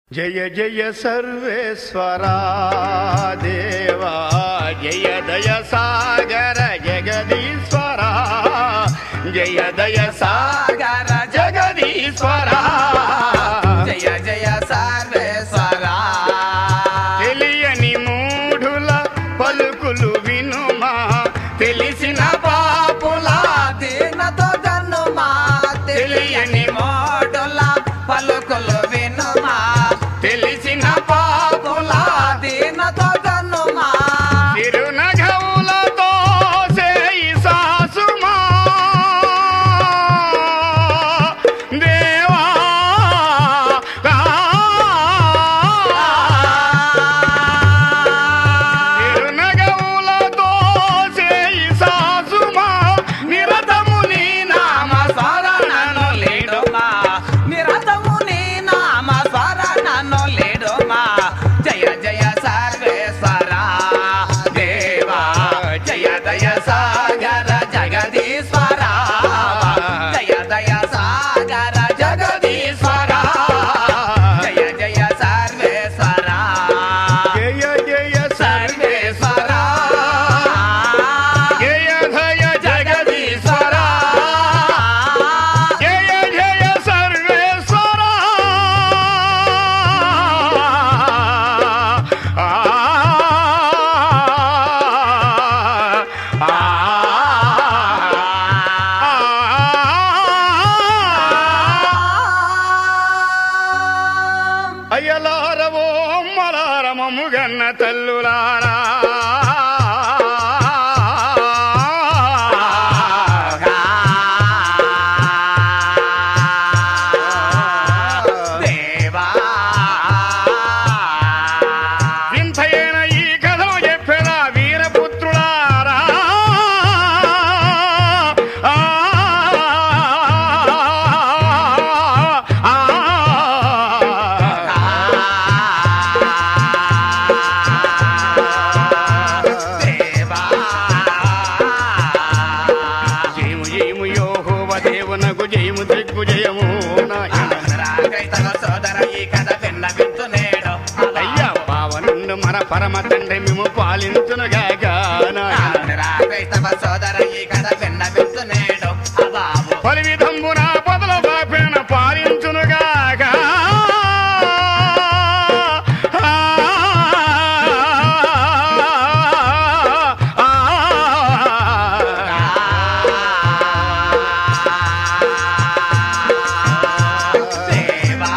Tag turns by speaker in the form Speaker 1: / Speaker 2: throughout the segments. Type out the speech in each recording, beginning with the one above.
Speaker 1: జయ జయ సర్వేశ్వరా దేవా జయ దయ సాగర జగదీశ్వరా జయ దయ సాగర జగదీశ్వరా
Speaker 2: జయ జయ సర్వేశ్వరా
Speaker 1: తెలియని మూఢుల పలుకులు వినుమా తెలిసిన పాపుల
Speaker 2: దీనతో జన్మా తెలియని మోడుల పలుకులు వినుమా
Speaker 1: తెలిసిన పాపుల
Speaker 2: దీనతో జన్మా
Speaker 1: తిరునగవులతో చేయి సాసుమా దేవా తిరునగవులతో చేయి సాసుమా నిరతము నీ నామ
Speaker 2: స్మరణను లేడుమా నిరతము నీ నామ స్మరణను లేడుమా జయ జయ సర్వేశ్వరా దేవా జయ దయ సాగర జగదీశ్వరా జయ దయ సాగర జగదీశ్వరా జయ జయ సర్వేశ్వరా
Speaker 1: జయ జయ సర్వేశ్వర
Speaker 2: సర్వేశ్వరా
Speaker 1: జయ జయ జగదీశ్వరా జయ జయ సర్వేశ్వర ఆ, ఆ, ఆ. అయ్యలారవో మలారమముగన్న తల్లులారా
Speaker 2: దేవా
Speaker 1: వింతైన ఈ కథను చెప్పేదా వీరపుత్రులారా ఆ, ఆ,
Speaker 2: దేవా
Speaker 1: జయము జయము యోహోవ దేవునకు జయము దిగ్గుజయము నాయన
Speaker 2: క్రైస్తవ సోదర ఈ కథ విన్న వింటునేడు
Speaker 1: అయ్యా పావనుండు మన పరమ తండ్రి మేము పాలించునుగాక నాయన
Speaker 2: క్రైస్తవ సోదర ఈ కథ విన్న వింటునేడు అబాబు
Speaker 1: పలి విధంబున పొదల బాపిన పాలించునుగాక
Speaker 2: దేవా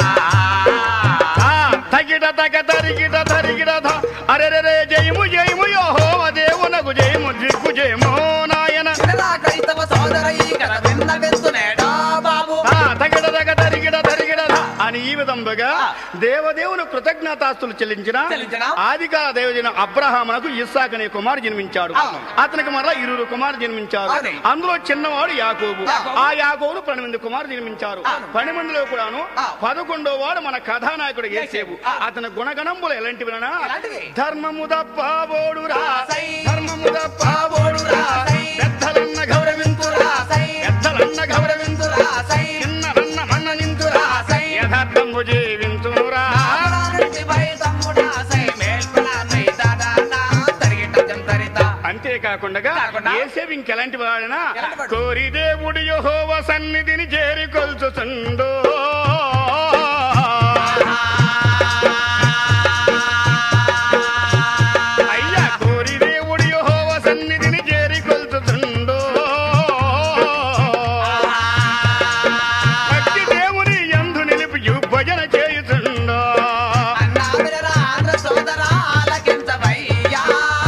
Speaker 1: తగిట తగ తరిగిట తరిగిట ధ. అరెరెరే జయము జయము యోహోవ దేవునకు జయము దిక్కు జయము నాయన
Speaker 2: వినరా క్రైస్తవ సోదర ఈ కథ విన్న వింటునేడు బాబు
Speaker 1: ఆ, తగిట తగ తరిగిట తరిగిట ధ. అని ఈ విధంబుగా దేవదేవుని కృతజ్ఞతాస్తులు చెల్లించిన
Speaker 2: చెల్లించిన
Speaker 1: ఆదికాల దేవజన అబ్రహామునకు ఇస్సాక్ అనే కుమారు జన్మించాడు
Speaker 2: అవును.
Speaker 1: అతనికి మరలా ఇరువురు కుమారు జన్మించారు
Speaker 2: అవును.
Speaker 1: అందులో చిన్నవాడు యాకోబు
Speaker 2: యాకోబు.
Speaker 1: ఆ యాకోబు పని మంది కుమారు జన్మించారు
Speaker 2: అవును.
Speaker 1: పని మందిలో కూడాను
Speaker 2: అవును.
Speaker 1: పదకొండో వాడు మన కథానాయకుడు ఏసేపు
Speaker 2: అవును.
Speaker 1: అతని గుణగణంబులు ఎలాంటివినా
Speaker 2: ఎలాంటివి?
Speaker 1: ధర్మము తప్పబోడురా
Speaker 2: రాసై.
Speaker 1: ధర్మము తప్పబోడురా
Speaker 2: రాసై.
Speaker 1: పెద్దలన్న గౌరవింతురా
Speaker 2: రాసై.
Speaker 1: పెద్దలన్న గౌరవింతురా
Speaker 2: రాసై.
Speaker 1: చిన్నలన్న మన్ననింతురా
Speaker 2: రాసై.
Speaker 1: యథార్థము జీవింతురా
Speaker 2: ఆమరానికి భయ తమ్ముడా సై మేల్పలానై దాదానా తరిగిట జంతరిత
Speaker 1: అంతేకాకుండా
Speaker 2: కాకుండా?
Speaker 1: ఏసేపు ఇంకెలాంటి వాడనా
Speaker 2: ఎలాంటి వాడు?
Speaker 1: కోరి దేవుడు యెహోవ సన్నిధిని చేరి కొలుచుతుండో అయ్యా కోరి దేవుడు యెహోవ సన్నిధిని చేరి కొలుచుతుండో భక్తి దేవుని యందు నిలిపి భజన చేయుతుండో
Speaker 2: అన్నా వినరా ఆంధ్ర సోదరా ఆలకించవయ్యా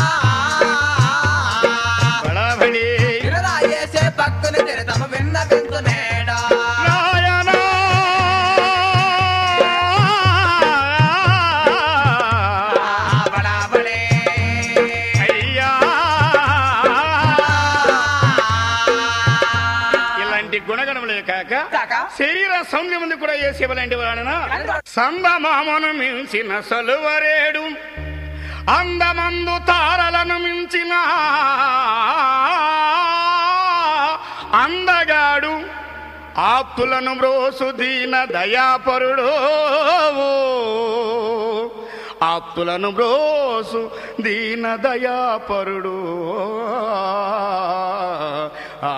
Speaker 1: బడాబడి
Speaker 2: వినరా యేసే భక్తుని చరితము విన్న వింటునేడా
Speaker 1: నాయనా
Speaker 2: బడాబడే
Speaker 1: అయ్యా ఇలాంటి గుణగణములే కాక
Speaker 2: కాక
Speaker 1: శరీర సౌందర్యముందు కూడా ఏ శివలాంటి వాడన సందమామను మించిన సలువరేడు అందమందు తారలను మించిన అందగాడు ఆప్తులను బ్రోసు దీన దయాపరుడు ఆప్తులను బ్రోసు దీన దయాపరుడు ఆ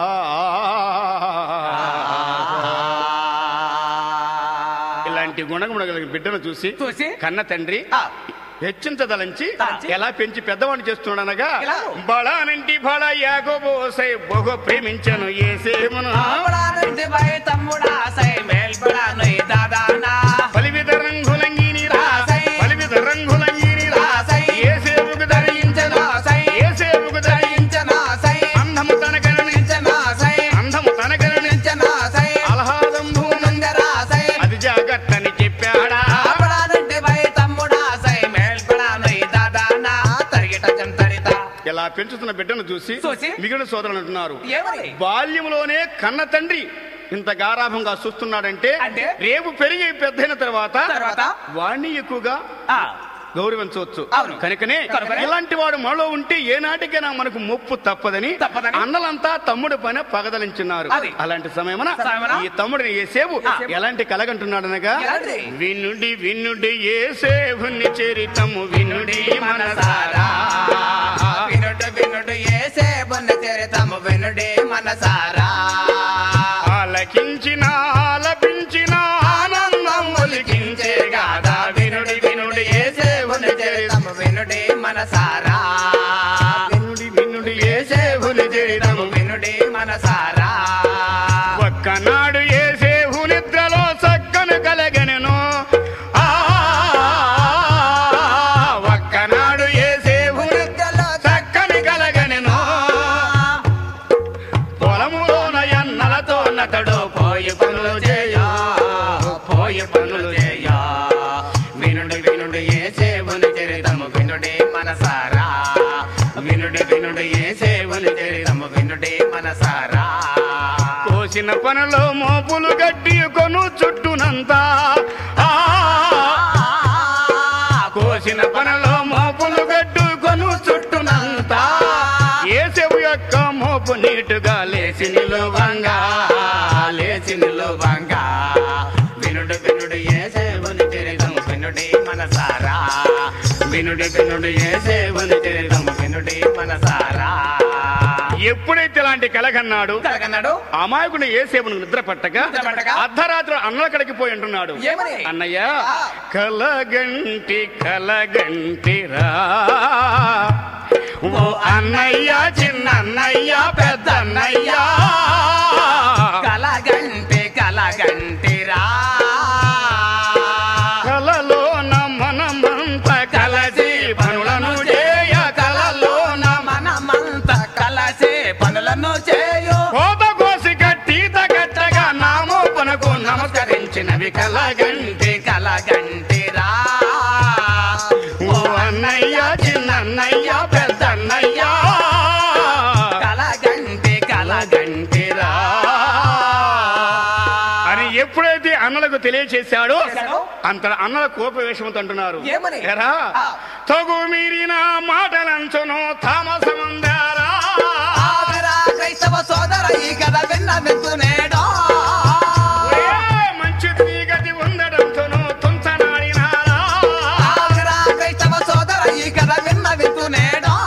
Speaker 1: ఇలాంటి గుణగుణ కలిగిన బిడ్డను చూసి
Speaker 2: చూసి
Speaker 1: కన్న తండ్రి
Speaker 2: ఆ.
Speaker 1: హెచ్చించదలంచి
Speaker 2: తలంచి.
Speaker 1: ఎలా పెంచి పెద్దవాడిని చేస్తున్నాడనగా
Speaker 2: ఎలా?
Speaker 1: బళానంటి బళ యాగోబోసై బహు ప్రేమించను ఏసేమును
Speaker 2: ఆపడానంటి భయ తమ్ముడా సై మేల్పడాను ఈ దాదానా
Speaker 1: పలివిధ రంగులంగిని రా
Speaker 2: రాసై.
Speaker 1: పలివిధ రంగులంగిని రా
Speaker 2: రాసై.
Speaker 1: ఏసేవుకు ధరించను
Speaker 2: రాసై.
Speaker 1: ఏసేవుకు ధరి
Speaker 2: ధరించనా సై
Speaker 1: అందము తనకరణి
Speaker 2: ధరించనా సై
Speaker 1: అందము తనకరణి
Speaker 2: ధరించనా సై
Speaker 1: ఆహ్లాదం భూమి
Speaker 2: నంగరా సై
Speaker 1: అది జాగ్రత్తని చెప్పాడా
Speaker 2: ఆపడానంటి భయ తమ్ముడా సై మేల్పడాను ఈ దాదానా తరిగిట చంతరిత
Speaker 1: ఇలా పెంచుతున్న బిడ్డను చూసి
Speaker 2: చూసి.
Speaker 1: మిగిలిన సోదరులు అంటున్నారు
Speaker 2: ఏమని
Speaker 1: బాల్యంలోనే కన్న తండ్రి ఇంత గారాభంగా చూస్తున్నాడంటే
Speaker 2: అంటే?
Speaker 1: రేపు పెరిగి పెద్దయిన తర్వాత
Speaker 2: తర్వాత
Speaker 1: వాణ్ణి ఎక్కువగా
Speaker 2: ఆ
Speaker 1: గౌరవించవచ్చు
Speaker 2: అవును.
Speaker 1: కనుకనే
Speaker 2: కనుకనే
Speaker 1: ఇలాంటి వాడు మనలో ఉంటే ఏనాటికైనా మనకు ముప్పు తప్పదని
Speaker 2: తప్పదని
Speaker 1: అన్నలంతా తమ్ముడి పైన పగదలించున్నారు
Speaker 2: అది.
Speaker 1: అలాంటి సమయమున
Speaker 2: సమయమున
Speaker 1: ఈ తమ్ముడిని ఏసేపు
Speaker 2: ఆ.
Speaker 1: ఎలాంటి కలగంటున్నాడనగా
Speaker 2: ఎలాంటి?
Speaker 1: వినుడి వినుడి ఏసేవుని చరితము వినుడి మనసారా
Speaker 2: వినుడు వినుడు ఏసే బొన్న చరితము వినుడే మనసారా
Speaker 1: ఆలకించిన ఆలపించిన ఆనందం ఒలికించే గాదా వినుడి వినుడి ఏసేవుని చరితము
Speaker 2: చరితము వినుడే మనసారా
Speaker 1: వినుడి వినుడి ఏసేవుని చరితము
Speaker 2: వినుడే మనసారా
Speaker 1: ఒక్కనాడు ఏసేహు నిద్రలో సక్కను కలగనెను ఆ, ఒక్కనాడు ఏసేహు నిద్రలో చక్కని కలగనెను పొలములోన ఎన్నలతో నతడు పోయి పనులు చేయా
Speaker 2: పోయి పనులు చేయా వినుడు వినుడు ఏసేవుని చరితము వినుడే మనసారా వినుడు వినుడు ఏసేవుని చరితము వినుడే మనసారా
Speaker 1: కోసిన పనులో మోపులు గట్టి కొను చుట్టునంతా ఆ, కోసిన పనులో మోపులు గట్టు కొను చుట్టునంతా ఏసేవు యొక్క మోపు నీటుగా లేచి నిలువంగా
Speaker 2: లేచి నిలువంగా వినుడు వినుడు ఏసేవుని చరితము వినుడే మనసారా వినుడు వినుడు ఏసేవుని చరితము వినుడే మనసారా
Speaker 1: ఎప్పుడైతే ఇలాంటి కలగన్నాడు
Speaker 2: కలగన్నాడు
Speaker 1: అమాయకుడు ఏసేపును నిద్ర పట్టక
Speaker 2: నిద్ర పట్టక
Speaker 1: అర్ధరాత్రి అన్నల కడికి పోయి అంటున్నాడు
Speaker 2: ఏమని?
Speaker 1: అన్నయ్య
Speaker 2: ఆ.
Speaker 1: కలగంటి కలగంటిరా ఓ అన్నయ్య చిన్నన్నయ్య పెద్దన్నయ్య
Speaker 2: కలగంటి కలగంటిరా
Speaker 1: కలలోన మనమంత కలసి పనులను చేయ కలలోన
Speaker 2: మనమంత కలసే పనులను చేయు
Speaker 1: కోత కోసి కట్టీత కట్టగా నామోపనకు నమస్కరించినవి కలగంటి
Speaker 2: కలగంటిరా
Speaker 1: ఓ అన్నయ్య చిన్నన్నయ్య పెద్దన్నయ్య
Speaker 2: కలగంటి కలగంటిరా
Speaker 1: అని ఎప్పుడైతే అన్నలకు తెలియచేశాడో
Speaker 2: చేశాడో?
Speaker 1: అంత అన్నల కోపవేషంతో అంటున్నారు
Speaker 2: ఏమని?
Speaker 1: ఎరా
Speaker 2: ఆ.
Speaker 1: తగు మీరిన మాటలంచును తామసమందారా
Speaker 2: ఆవిరా క్రైస్తవ సోదర ఈ కథ విన్న వింటునేడో
Speaker 1: ఏ మంచిది నీ గతి ఉండడంతోను తుంచనాడినారా
Speaker 2: ఆవిరా క్రైస్తవ సోదర ఈ కథ విన్న వింటునేడో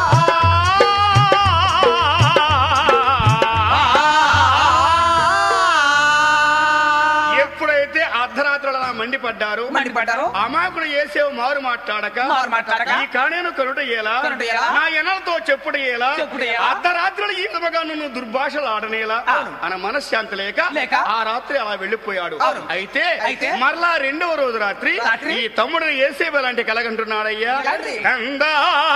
Speaker 1: ఎప్పుడైతే అర్ధరాత్రులు అలా మండిపడ్డారు
Speaker 2: మండిపడ్డారు
Speaker 1: అమాకుడు ఏసేవు మారు మాట్లాడక
Speaker 2: మారు మాట్లాడక
Speaker 1: ఈ కాణేను కరుట ఏలా
Speaker 2: కనుట ఎలా?
Speaker 1: నా ఎనలతో చెప్పుడు ఏలా
Speaker 2: చెప్పుడు ఎలా?
Speaker 1: అర్ధరాత్రులు ఈ విధముగా నువ్వు దుర్భాషలు ఆడనేలా
Speaker 2: అవును.
Speaker 1: అన్న మనశ్శాంతి లేక
Speaker 2: లేక?
Speaker 1: ఆ రాత్రి అలా వెళ్ళిపోయాడు
Speaker 2: అవును.
Speaker 1: అయితే
Speaker 2: అయితే?
Speaker 1: మరలా రెండవ రోజు రాత్రి
Speaker 2: రాత్రి?
Speaker 1: ఈ తమ్ముడిని ఏసేపు ఎలాంటి కలగంటున్నాడయ్యా
Speaker 2: ఎలాంటి?
Speaker 1: కందా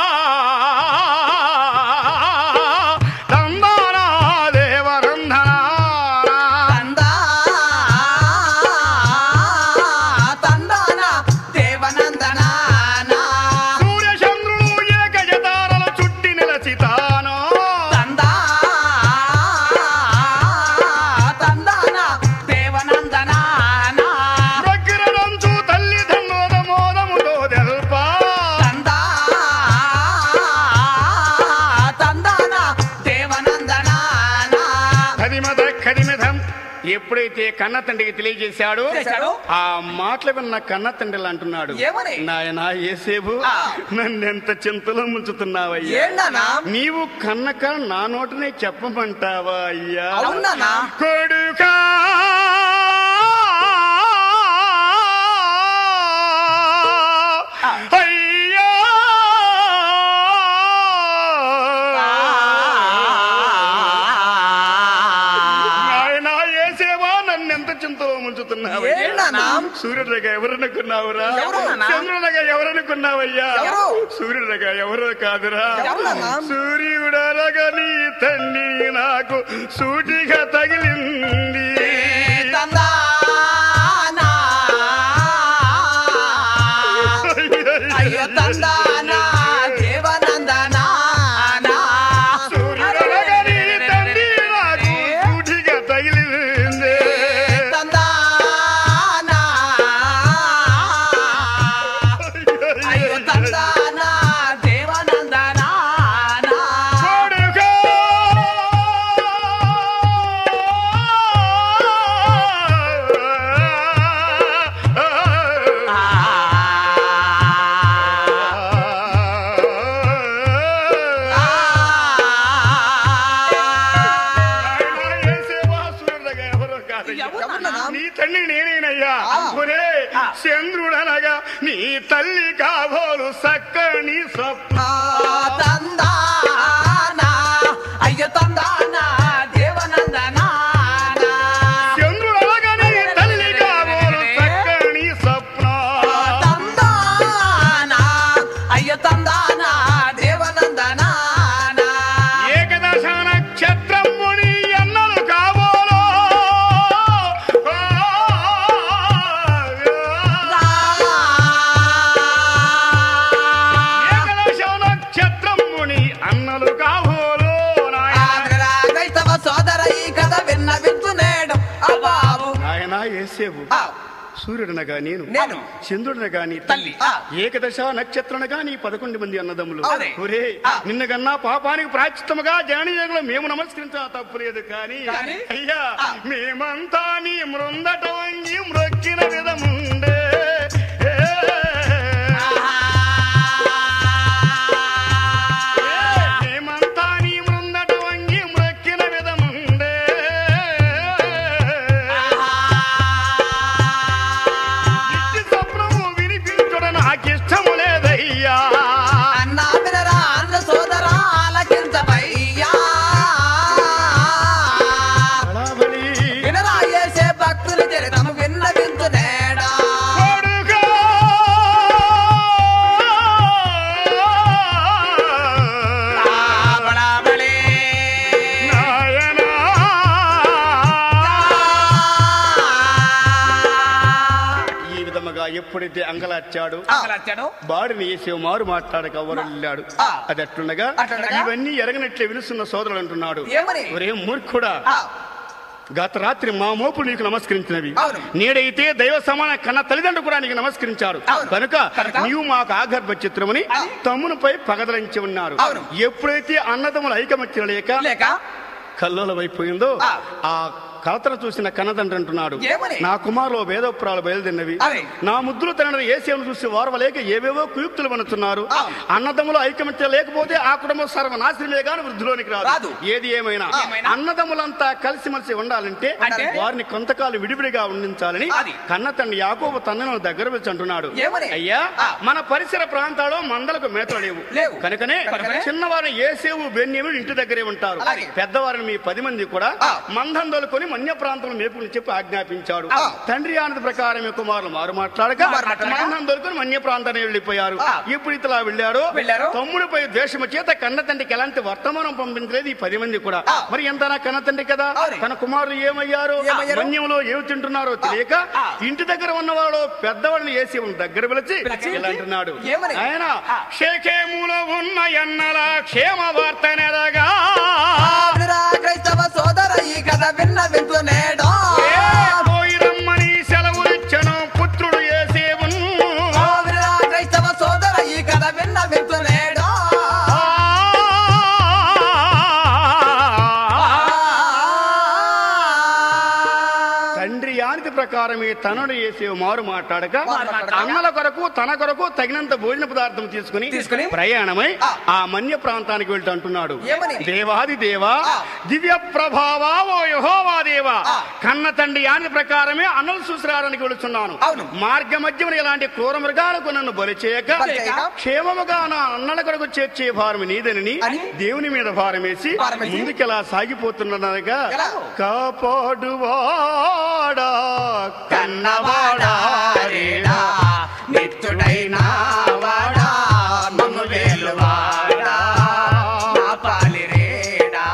Speaker 1: తందానా దేవరంధనా
Speaker 2: తందా తందాన దేవనందనానా
Speaker 1: సూర్యచంద్రులు ఏకజతారల చుట్టి నిలచితానో
Speaker 2: తందా తందాన దేవనందనానా
Speaker 1: ప్రకిరణంచు తల్లి ధన్నోద మోదముతో తెల్పా
Speaker 2: తందా
Speaker 1: ఎప్పుడైతే కన్న తండ్రికి తెలియజేశాడో
Speaker 2: చేశాడు?
Speaker 1: ఆ మాటలు విన్న కన్న తండ్రి అంటున్నాడు
Speaker 2: ఏమని?
Speaker 1: నాయన ఏసేపు
Speaker 2: ఆ.
Speaker 1: నన్నెంత చింతలో ముంచుతున్నావయ్యా
Speaker 2: ఏంటన్నా
Speaker 1: నీవు కన్నక నా నోటనే చెప్పమంటావా అయ్యా
Speaker 2: అవునానా
Speaker 1: కొడుకా అయ్యా నాయనా ఏసేవా నన్నెంత చింతలో ముంచుతున్నావయ్యా
Speaker 2: ఏంటన్నా?
Speaker 1: సూర్యుడగా ఎవరనుకున్నావురా
Speaker 2: ఎవరు నాన్నా?
Speaker 1: చంద్రుడగా ఎవరనుకున్నావయ్యా
Speaker 2: ఎవరు?
Speaker 1: సూర్యుడగా ఎవరో కాదురా
Speaker 2: ఎవరన్నా?
Speaker 1: సూర్యుడనగా నీ తండ్రి నాకు సూటిగా తగిలింది
Speaker 2: తందానా అయ్యో తందానా దేవనందనా
Speaker 1: సూర్యుడనగా నీ తండ్రి నాకు సూటిగా తగిలింది
Speaker 2: తందానా అయ్యో తందానా దేవనందనా
Speaker 1: కొడుకా
Speaker 2: ఎవరన్నా?
Speaker 1: నీ తండ్రి నేనేనయ్యా ఒరే చంద్రుడనగా నీ తల్లి కాబోలు సక్కని స్వప్న
Speaker 2: తందానా అయ్యో తందానా దేవనందనా
Speaker 1: చంద్రుడనగా నీ తల్లి కాబోలు సక్కని స్వప్న
Speaker 2: తందానా అయ్యో తందానా దేవనందనా
Speaker 1: ఏకదశ నక్షత్రముని ఎన్నలు కాబోలో ఏకదశ నక్షత్రముని అన్నలు కాబోలో నాయనా
Speaker 2: క్రైస్తవ సోదర ఈ కథ విన్న వింటునేడు అబాబు
Speaker 1: ఆయన ఏసేవు సూర్యుడనగా నేను
Speaker 2: నేను.
Speaker 1: చంద్రుడనగా నీ
Speaker 2: తల్లి.
Speaker 1: తల్లి ఏకదశ నక్షత్రనగా నీ పదకొండు మంది అన్నదమ్ములు
Speaker 2: అదే.
Speaker 1: ఒరే
Speaker 2: ఆ.
Speaker 1: నిన్నగన్నా పాపానికి ప్రాచిత్తముగా జననీయంలో మేము నమస్కరించా తప్పులేదు కానీ
Speaker 2: కానీ?
Speaker 1: అయ్యా
Speaker 2: ఆ.
Speaker 1: మేమంతా నీ మృందట వంగి మ్రొక్కిన విధముండే ఏ. మేమంతా నీ మృందట వంగి మ్రొక్కిన విధముండే ఇట్టి స్వప్నము వినిపించుట నాకిష్టము లేదయ్యా
Speaker 2: అన్నా వినరా అన్న సోదర ఆలకించబయ్యా
Speaker 1: బళబళి
Speaker 2: వినరా చేసే భక్తుల చరితము విన్న వింటునేడా
Speaker 1: కొడుకా.
Speaker 2: బళబళే.
Speaker 1: నాయనా. ఈ విధముగా ఎప్పుడైతే అంగలార్చాడు
Speaker 2: ఆకలొచ్చాడు.
Speaker 1: బాడిని వేసే మారు మాట్లాడక ఎవరెళ్ళాడు
Speaker 2: ఆ.
Speaker 1: అది అట్లుండగా
Speaker 2: అట్లుండగా?
Speaker 1: ఇవన్నీ ఎరగనట్లే విలుస్తున్న సోదరులు అంటున్నాడు
Speaker 2: ఏమని?
Speaker 1: ఒరే మూర్ఖుడా
Speaker 2: ఆ,
Speaker 1: గత రాత్రి మా మోపులు నీకు నమస్కరించినవి
Speaker 2: అవును.
Speaker 1: నేడైతే దైవ సమాన కన్న తల్లిదండ్రులు కూడా నీకు నమస్కరించారు
Speaker 2: అవును.
Speaker 1: కనుక
Speaker 2: కనుక?
Speaker 1: నీవు మాకు ఆగర్భ చిత్రమని తమ్మునిపై పగదలించి ఉన్నారు
Speaker 2: అవును.
Speaker 1: ఎప్పుడైతే అన్నదమ్ముల ఐకమత్యం లేక
Speaker 2: లేక
Speaker 1: కల్లోలమైపోయిందో
Speaker 2: ఆ.
Speaker 1: ఆ కలతను చూసిన కన్నతండ్రి అంటున్నాడు
Speaker 2: ఏమని?
Speaker 1: నా కుమారులో వేదోపురాలు బయలుదేరినవి
Speaker 2: అదే.
Speaker 1: నా ముద్దులు తండ్రి ఏసేను చూసి వారవలేక ఏవేవో కుయుక్తులు వనుతున్నారు
Speaker 2: అవును.
Speaker 1: అన్నదమ్ముల ఐకమత్యం లేకపోతే ఆ కుటుంబం సర్వనాశనమే గాని వృద్ధిలోనికి
Speaker 2: రాదు.
Speaker 1: రాదు ఏది ఏమైనా
Speaker 2: ఏమైనా?
Speaker 1: అన్నదమ్ములంతా కలిసిమెలిసి ఉండాలంటే
Speaker 2: అంటే?
Speaker 1: వారిని కొంతకాలం విడివిడిగా ఉండించాలని
Speaker 2: అది.
Speaker 1: కన్న తండ్రి యాకోబు తన్నను దగ్గర వచ్చి అంటున్నాడు
Speaker 2: ఏమని?
Speaker 1: అయ్యా
Speaker 2: ఆ.
Speaker 1: మన పరిసర ప్రాంతాల్లో మందలకు మేతలు లేవు
Speaker 2: లేవు.
Speaker 1: కనుకనే
Speaker 2: కనుకనే?
Speaker 1: చిన్నవారిని ఏసేవు బెన్యములు ఇంటి దగ్గరే ఉంటారు
Speaker 2: అలాగే.
Speaker 1: పెద్దవారిని మీ పది మంది కూడా
Speaker 2: ఆ.
Speaker 1: మందం దొలుకొని మన్య ప్రాంతంలో మేపుని చెప్పి ఆజ్ఞాపించాడు
Speaker 2: ఆ.
Speaker 1: తండ్రి ఆనది ప్రకారం ఈ కుమారులు మారు మాట్లాడక
Speaker 2: మారు మాట్లాడక?
Speaker 1: మందం దొలుకొని మన్య ప్రాంతాన్ని వెళ్ళిపోయారు
Speaker 2: ఆ.
Speaker 1: ఇప్పుడు ఇతలా వెళ్ళారు
Speaker 2: వెళ్ళారు?
Speaker 1: తమ్ముడిపై ద్వేషము చేత కన్న తండ్రికి ఎలాంటి వర్తమానం పంపించలేదు ఈ పది మంది కూడా
Speaker 2: ఆ.
Speaker 1: మరి ఎంత నా కన్న తండ్రి కదా
Speaker 2: అవును.
Speaker 1: తన కుమారులు ఏమయ్యారు
Speaker 2: ఏమయ్యారు?
Speaker 1: మన్యంలో ఏమి తింటున్నారో తెలియక
Speaker 2: ఆ.
Speaker 1: ఇంటి దగ్గర ఉన్నవాడు పెద్దవాడిని వేసి దగ్గర పిలిచి
Speaker 2: పిలిచి?
Speaker 1: ఇలా అంటున్నాడు
Speaker 2: ఏమని?
Speaker 1: ఆయన
Speaker 2: ఆ.
Speaker 1: షేకేములో ఉన్న ఎన్నల క్షేమ వార్త నెలగా
Speaker 2: ఆవిరా క్రైస్తవ సోదర ఈ కథ విన్న వింటునేడా
Speaker 1: పోయి రమ్మని సెలవులిచ్చను పుత్రుడు ఏసేవును
Speaker 2: ఆవిరా క్రైస్తవ సోదర ఈ కథ విన్న వింటునేడా
Speaker 1: ప్రకారమే తనను చేసే మారు మాట్లాడక
Speaker 2: మారు మాట్లాడక.
Speaker 1: అన్నల కొరకు తన కొరకు తగినంత భోజన పదార్థం తీసుకుని
Speaker 2: తీసుకుని
Speaker 1: ప్రయాణమై
Speaker 2: ఆ.
Speaker 1: ఆ మన్య ప్రాంతానికి వెళ్తూ అంటున్నాడు
Speaker 2: ఏమని?
Speaker 1: దేవాది దేవా
Speaker 2: ఆ.
Speaker 1: దివ్య ప్రభావా ఓ యహోవా దేవా
Speaker 2: ఆ.
Speaker 1: కన్న తండ్రి యాని ప్రకారమే అన్నలు చూసిరాడానికి వెళుతున్నాను
Speaker 2: అవును.
Speaker 1: మార్గ మధ్యమున ఇలాంటి క్రూర మృగాలకు నన్ను బలి చేయక
Speaker 2: బలి చేయక.
Speaker 1: క్షేమముగా నా అన్నల కొరకు చేర్చే భారం నీదని
Speaker 2: అని?
Speaker 1: దేవుని మీద భారం వేసి
Speaker 2: భారం వేసి?
Speaker 1: ముందుకెలా సాగిపోతున్నదనగా
Speaker 2: ఎలాగో?
Speaker 1: కాపాడువాడా
Speaker 2: కన్నవాడా రేడా, నిత్యుడైన వాడా మమ్ము వేలువాడా నా పాలి రేడా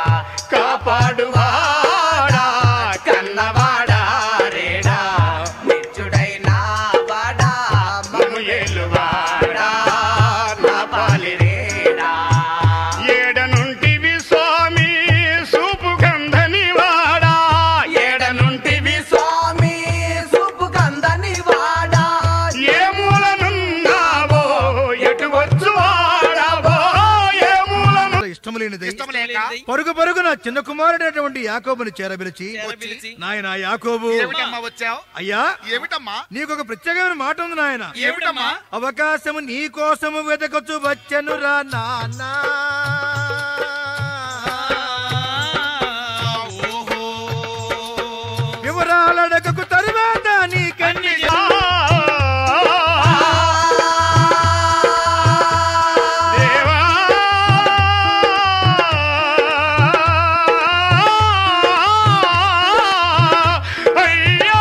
Speaker 1: కాపాడువాడా
Speaker 2: కన్నవాడా రేడా నిత్యుడైన వాడా మమ్ము వేలువాడా నా పాలి రేడా
Speaker 1: ఏడనుంటివి స్వామి సూపు గంధని వాడా
Speaker 2: ఏడనుంటివి స్వామి సూపు కందని వాడా
Speaker 1: ఏ మూలనున్నావో ఎటు వచ్చు వాడావో ఏ మూలను
Speaker 3: ఇష్టం లేనిది
Speaker 4: ఇష్టం లేక
Speaker 3: పరుగు పరుగున చిన్న కుమారుడైనటువంటి యాకోబుని చేరబిలిచి
Speaker 4: పిలిచి
Speaker 3: నాయన యాకోబు
Speaker 4: ఏమిటమ్మా వచ్చావు
Speaker 3: అయ్యా
Speaker 4: ఏమిటమ్మా
Speaker 3: నీకు ఒక ప్రత్యేకమైన మాట ఉంది నాయన
Speaker 4: ఏమిటమ్మా
Speaker 3: అవకాశము నీ కోసము వెతకొచ్చు వచ్చను రా నాన్న
Speaker 4: ఓహో
Speaker 3: వివరాలడగకు తరువాత నీ కన్ని
Speaker 1: దేవా అయ్యా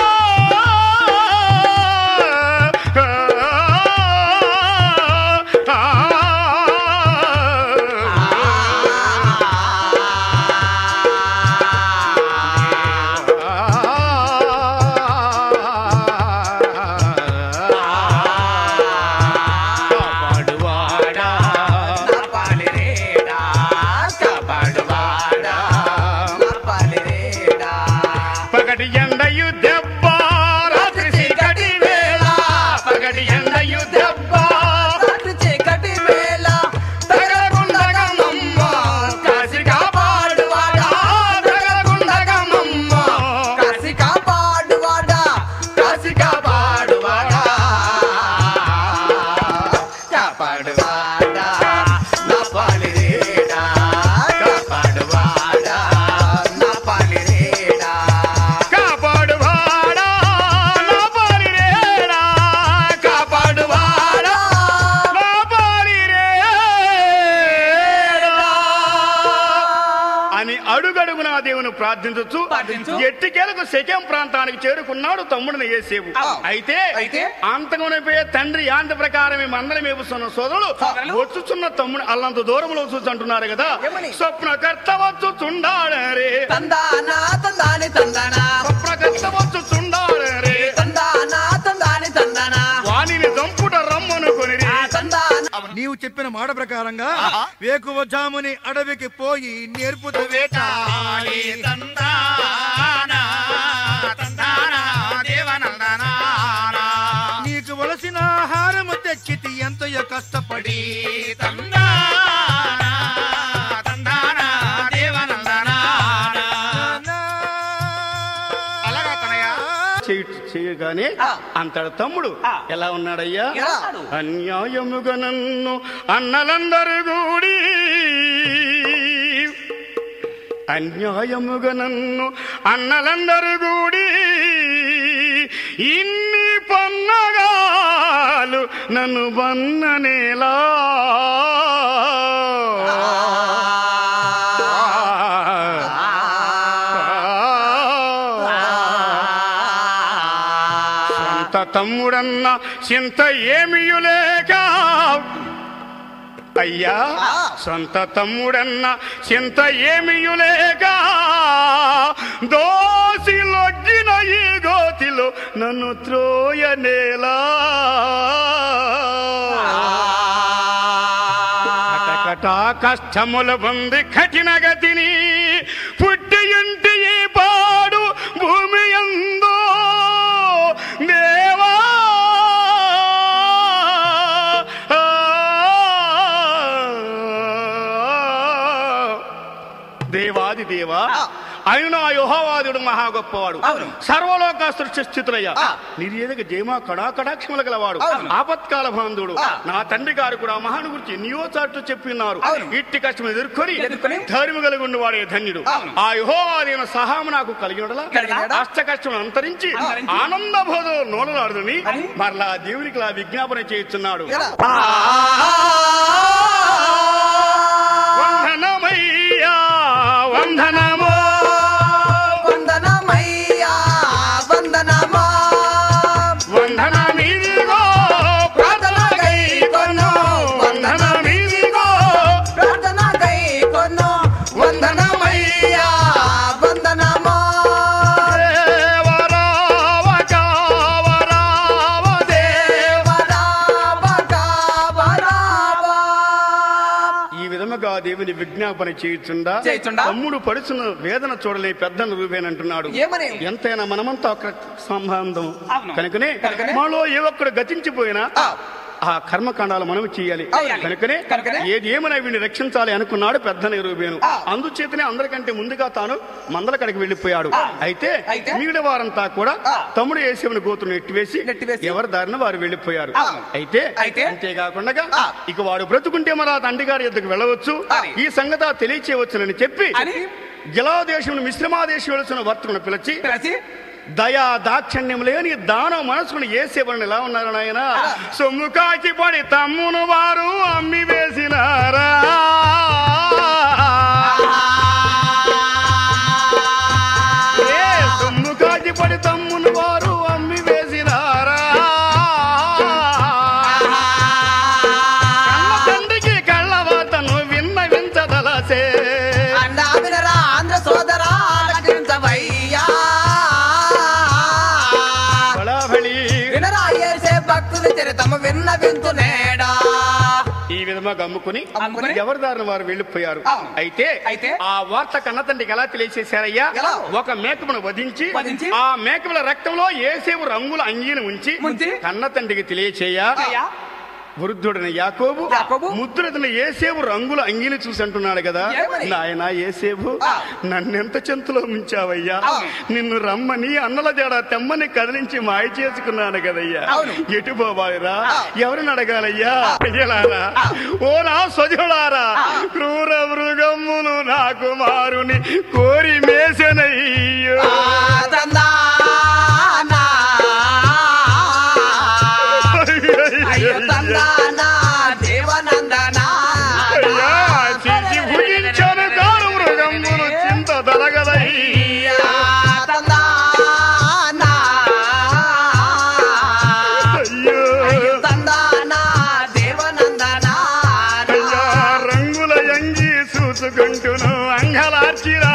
Speaker 1: కాపాడువాడా
Speaker 2: నా పాలి రేడా కాపాడువాడా నా పాలి రేడా
Speaker 1: పగటి ఎండయు దెబ్బ రాత్రి చీకటి వేళ పగటి ఎండయు దెబ్బ
Speaker 2: రాత్రి చీకటి వేళ
Speaker 1: తగలగుండగా మమ్మ కాసి కాపాడువాడా తగలగుండగా మమ్మ
Speaker 2: కాసి కాపాడువాడా
Speaker 1: కాసి కాపాడువాడా
Speaker 2: కాపాడువాడా నా పాలి రేడా కాపాడువాడా నా పాలి రేడా
Speaker 1: కాపాడువాడా నా పాలిరేడా కాపాడువాడా నా పాలిరేడా అని అడుగడుగునా దేవుని ప్రార్థించచ్చు
Speaker 2: ప్రార్థించు.
Speaker 1: ఎట్టికేలకు శకేం ప్రాంతానికి చేరుకున్నాడు తమ్ముడిని ఏసేవు
Speaker 2: ఆ.
Speaker 1: అయితే
Speaker 2: అయితే?
Speaker 1: అంతకునిపోయే తండ్రి యాంత ప్రకారమే మందరం మేపుస్తున్న సోదరులు
Speaker 2: సోదరులు?
Speaker 1: వచ్చుచున్న తమ్ముడు అల్లంత దూరంలో చూస్తుంటున్నారు కదా
Speaker 2: ఏమని?
Speaker 1: స్వప్నకర్త వచ్చుచుండాడే
Speaker 2: తందానా తందాని తందానా
Speaker 1: స్వప్నకర్త వచ్చుచుండాడే
Speaker 2: తందానా తందాని తందానా
Speaker 1: వాణిని దంపుట రమ్మనుకొని
Speaker 2: ఆ తందానా
Speaker 3: నీవు చెప్పిన మాట ప్రకారంగా వేకువజాముని అడవికి పోయి నేర్పుత
Speaker 4: వేటాడి తందానా తందానా దేవనందనా
Speaker 3: నీకు వలసిన ఆహారము తెచ్చితి ఎంతయో కష్టపడి
Speaker 4: తందానా తందానా దేవనందనా అలాగా తనయ్య
Speaker 1: చేయ- చేయగానే
Speaker 2: ఆ.
Speaker 1: అంతటి తమ్ముడు
Speaker 2: ఆ.
Speaker 1: ఎలా ఉన్నాడయ్యా
Speaker 2: ఎలా ఉన్నాడు?
Speaker 1: అన్యాయముగా నన్ను అన్నలందరూ కూడి అన్యాయముగా నన్ను అన్నలందరూ కూడి ఇన్ని పన్నగాలు నన్ను బన్ననేలా సొంత తమ్ముడన్న చింత ఏమియులేక అయ్యా సొంత తమ్ముడన్న చింత ఏమియులేక దోసిలొగ్గిన ఈ గోతిలో నన్ను త్రోయనేలా కటకటా కష్టముల పొంది కఠిన గతిని పుట్టి ఇంటి ఈ పాడు భూమి ఎందో దేవా దేవాది దేవా ఆయన యుహవాదుడు మహా గొప్పవాడు
Speaker 2: అవును.
Speaker 1: సర్వలోక సృష్టి స్థితులయ్యా
Speaker 2: ఆ.
Speaker 1: నిర్యేదక జయమా కడా కటాక్షముల గలవాడు
Speaker 2: అవును.
Speaker 1: ఆపత్కాల బాంధుడు
Speaker 2: ఆ.
Speaker 1: నా తండ్రి గారు కూడా మహాను గురించి ఎన్నో చాట్లు చెప్పిన్నారు
Speaker 2: అవును.
Speaker 1: ఇట్టి కష్టం ఎదుర్కొని
Speaker 2: ఎదుర్కొని
Speaker 1: ధర్మి కలిగి ఉన్నవాడే ధన్యుడు
Speaker 2: అవును.
Speaker 1: ఆ యుహోవాదైన సహాము నాకు కలిగినడలా
Speaker 2: కలిగినడా?
Speaker 1: అష్ట కష్టం అంతరించి
Speaker 2: అంతరించి.
Speaker 1: ఆనంద బోధ నోలలాడుదని
Speaker 2: అని?
Speaker 1: మరలా దేవునికి లా విజ్ఞాపన చేస్తున్నాడు
Speaker 2: ఎలా?
Speaker 1: వందనమయ్యా వందనమో
Speaker 2: వందనమయ్యా వందనమా
Speaker 1: వందనమిదిగో ప్రార్థన గైకొను వందనమిదిగో
Speaker 2: ప్రార్థన కై కొను వందనమయ్యా వందనమా
Speaker 1: దేవరావ కావరావ దేవ ఈ విధముగా దేవుని విజ్ఞాపన చేయుచుండా
Speaker 2: చేయుచుండా?
Speaker 1: తమ్ముడు పడుచున్న వేదన చూడలేని పెద్దను రూపేనంటున్నాడు
Speaker 2: ఏమని?
Speaker 1: ఎంతైనా మనమంతా ఒక సంబంధం
Speaker 2: అవును.
Speaker 1: కనుకనే
Speaker 2: కనుకనే?
Speaker 1: మాలో ఏ ఒక్కడు గతించిపోయినా
Speaker 2: ఆ.
Speaker 1: ఆ కర్మకాండాలు మనం చేయాలి
Speaker 2: అవును.
Speaker 1: కనుకనే
Speaker 2: కనుకనే?
Speaker 1: ఏది ఏమైనా వీడిని రక్షించాలి అనుకున్నాడు పెద్ద రూపేను
Speaker 2: ఆ.
Speaker 1: అందుచేతనే అందరికంటే ముందుగా తాను మందల కడికి వెళ్ళిపోయాడు
Speaker 2: ఆ.
Speaker 1: అయితే
Speaker 2: అయితే?
Speaker 1: మిగిలిన వారంతా కూడా
Speaker 2: ఆ.
Speaker 1: తమ్ముడు వేసేవని గోతును నెట్టివేసి
Speaker 2: నెట్టివేసి?
Speaker 1: ఎవరి దారిన వారు వెళ్ళిపోయారు
Speaker 2: ఆ.
Speaker 1: అయితే
Speaker 2: అయితే?
Speaker 1: అంతేకాకుండా
Speaker 2: ఆ.
Speaker 1: ఇక వాడు బ్రతుకుంటే మరి ఆ తండ్రి గారి ఎద్దుకు వెళ్ళవచ్చు
Speaker 2: అని.
Speaker 1: ఈ సంగతి తెలియచేయవచ్చునని చెప్పి
Speaker 2: అని?
Speaker 1: గిలాదేశం మిశ్రమాదేశం వెళుతున్న వర్తకును పిలిచి
Speaker 2: పిలిచి
Speaker 1: దయా దాక్షణ్యం లేని దానం మనసుకుని ఏసేవాడిని ఎలా ఉన్నారు నాయన సొమ్ము కాకి పడి తమ్మును వారు అమ్మి వేసినారా ఏ సొమ్ము కాకి పడి తమ్మును వారు అమ్మి వేసినారా కన్న తండ్రికి కళ్ళవాతను విన్న వించదలసే
Speaker 2: అన్నా వినరా ఆంధ్ర సోదరా రక్షించవయ్యా
Speaker 1: బళాబళి
Speaker 2: వినరా ఏసే భక్తుల చరితము విన్న వింతు నేడా
Speaker 1: ఈ విధంగా గమ్ముకుని
Speaker 2: అమ్ముకుని
Speaker 1: ఎవరి దారిన వారు వెళ్ళిపోయారు
Speaker 2: అవును.
Speaker 1: అయితే
Speaker 2: అయితే?
Speaker 1: ఆ వార్త కన్నతండ్రికి ఎలా తెలియచేశారయ్యా
Speaker 2: ఎలా?
Speaker 1: ఒక మేకమును వధించి
Speaker 2: వధించి?
Speaker 1: ఆ మేకముల రక్తంలో ఏసేపు రంగుల అంగీని ఉంచి
Speaker 2: ఉంచి?
Speaker 1: కన్నతండ్రికి తెలియచేయ
Speaker 2: అయ్యా
Speaker 1: వృద్ధుడిని యాకోబు
Speaker 2: యాకోబు?
Speaker 1: ముద్దుడిని ఏసేపు రంగుల అంగీని చూసి అంటున్నాడు కదా
Speaker 2: ఏమని?
Speaker 1: నాయన ఏసేపు
Speaker 2: ఆ.
Speaker 1: నన్నెంత చెంతలో ముంచావయ్యా
Speaker 2: అవును.
Speaker 1: నిన్ను రమ్మని అన్నల జడ తెమ్మని కదిలించి మాయ చేసుకున్నాను కదయ్యా
Speaker 2: అవును.
Speaker 1: ఎటు పోవాలిరా
Speaker 2: ఆ.
Speaker 1: ఎవరిని అడగాలయ్యా అయ్యలారా ఓ నా స్వజులారా క్రూర మృగమ్మును నా కుమారుని కోరి మేసనయ్యో
Speaker 2: తందానా అయ్యో తందానా దేవనందనా
Speaker 1: అయ్యా చిచి భుజించను కారు మృగమ్మును చింత దలగదయ్యా
Speaker 2: తందానా
Speaker 1: అయ్యో
Speaker 2: తందానా దేవనందనా
Speaker 1: అయ్యా రంగుల ఎంగి చూసుకుంటును అంగలార్చిరా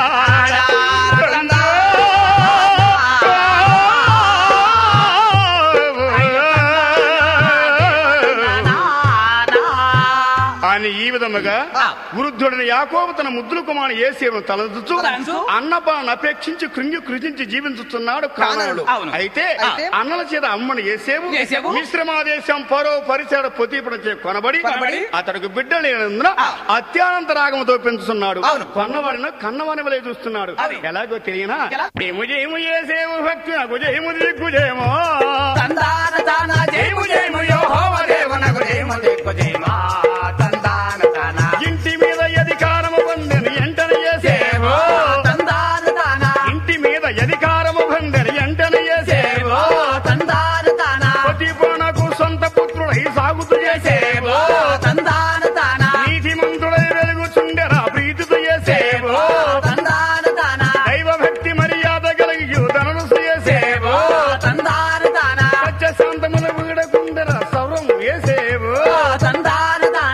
Speaker 1: అని ఈ విధముగా
Speaker 2: ఆ.
Speaker 1: వృద్ధుడిని యాకోబు తన ముద్దుల కుమారు ఏసేవను తలదుచు
Speaker 2: తలంచు.
Speaker 1: అన్నపాలను అపేక్షించి కృంగి కృజించి జీవించుతున్నాడు కానాడు
Speaker 2: అవును.
Speaker 1: అయితే
Speaker 2: అయితే?
Speaker 1: అన్నల చేత అమ్మని ఏసేవు
Speaker 2: ఏసేవు?
Speaker 1: మిశ్రమాదేశం పరో పరిచయ పొతీపురం చే కొనబడి
Speaker 2: కొనబడి?
Speaker 1: అతడికి బిడ్డ లేనందున
Speaker 2: ఆ.
Speaker 1: అత్యానంత రాగముతో పెంచుతున్నాడు
Speaker 2: అవును.
Speaker 1: కొన్నవాడిన కన్నవాని వలె చూస్తున్నాడు
Speaker 2: అది.
Speaker 1: ఎలాగో తెలియనా
Speaker 2: ఎలా?
Speaker 1: ఏము జయము ఏసేవు భక్తి నాకు జయము దిక్కు జయమో
Speaker 2: తందాన తాన జయము జయము యెహోవ దేవునకు జయము దిక్కు జయమా తందాన తాన
Speaker 1: ఇంటి మీద అధికారము పొందని ఎంటనే
Speaker 2: దేవో
Speaker 1: ఏసేవో
Speaker 2: తందాన తాన
Speaker 1: ఇంటి మీద అధికారము పొందని ఎంటనే
Speaker 2: దేవో
Speaker 1: ఏసేవో
Speaker 2: తందాన తాన
Speaker 1: ప్రతిపోనకు సొంత పుత్రుడై సాగుతూ
Speaker 2: దేవో
Speaker 1: చేసేవో
Speaker 2: తందాన తాన
Speaker 1: నీతిమంతుడై వెలుగుచుండెరా ప్రీతితో
Speaker 2: దేవో
Speaker 1: చేసేవో
Speaker 2: తందాన తాన
Speaker 1: దైవ భక్తి మర్యాద కలిగి యూతనను
Speaker 2: దేవో
Speaker 1: చేసేవో
Speaker 2: తందాన తాన
Speaker 1: సత్య శాంతముల వీడకుండెరా సౌరం వేసేవో
Speaker 2: తందాన తాన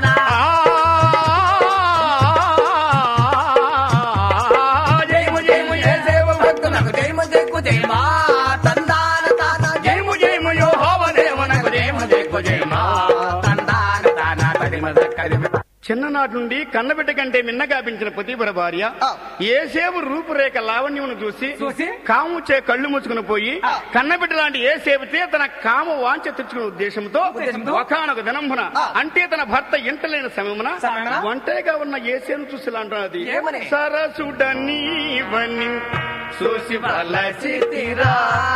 Speaker 1: జయము జయము ఏసేవ
Speaker 2: భక్తునకు జయము దిక్కు జయమా తందాన తాన
Speaker 1: జయము జయము యోహోవ దేవునకు జయము దిక్కు జయమా
Speaker 2: తందాన తాన తదిమ దక్కదిమ
Speaker 1: చిన్ననాటి నుండి కన్నబిడ్డ కంటే మిన్నగా పెంచిన ప్రతిభర భార్య
Speaker 2: ఆ.
Speaker 1: ఏసేపు రూపురేఖ లావణ్యమును చూసి
Speaker 2: చూసి?
Speaker 1: కాముచే కళ్ళు మూసుకుని పోయి
Speaker 2: ఆ.
Speaker 1: కన్నబిడ్డ లాంటి ఏసేపుతే తన కామ వాంఛ తెచ్చుకునే ఉద్దేశంతో
Speaker 2: ఉద్దేశంతో?
Speaker 1: ఒకనొక దినంబున
Speaker 2: ఆ.
Speaker 1: అంటే తన భర్త ఇంటలేని సమయమున
Speaker 2: సమయమున?
Speaker 1: ఒంటరిగా ఉన్న ఏసేను చూసి ఇలా అంటున్నది
Speaker 2: ఏమని?
Speaker 1: సరసుడనీవని చూసి
Speaker 2: వలసితిరా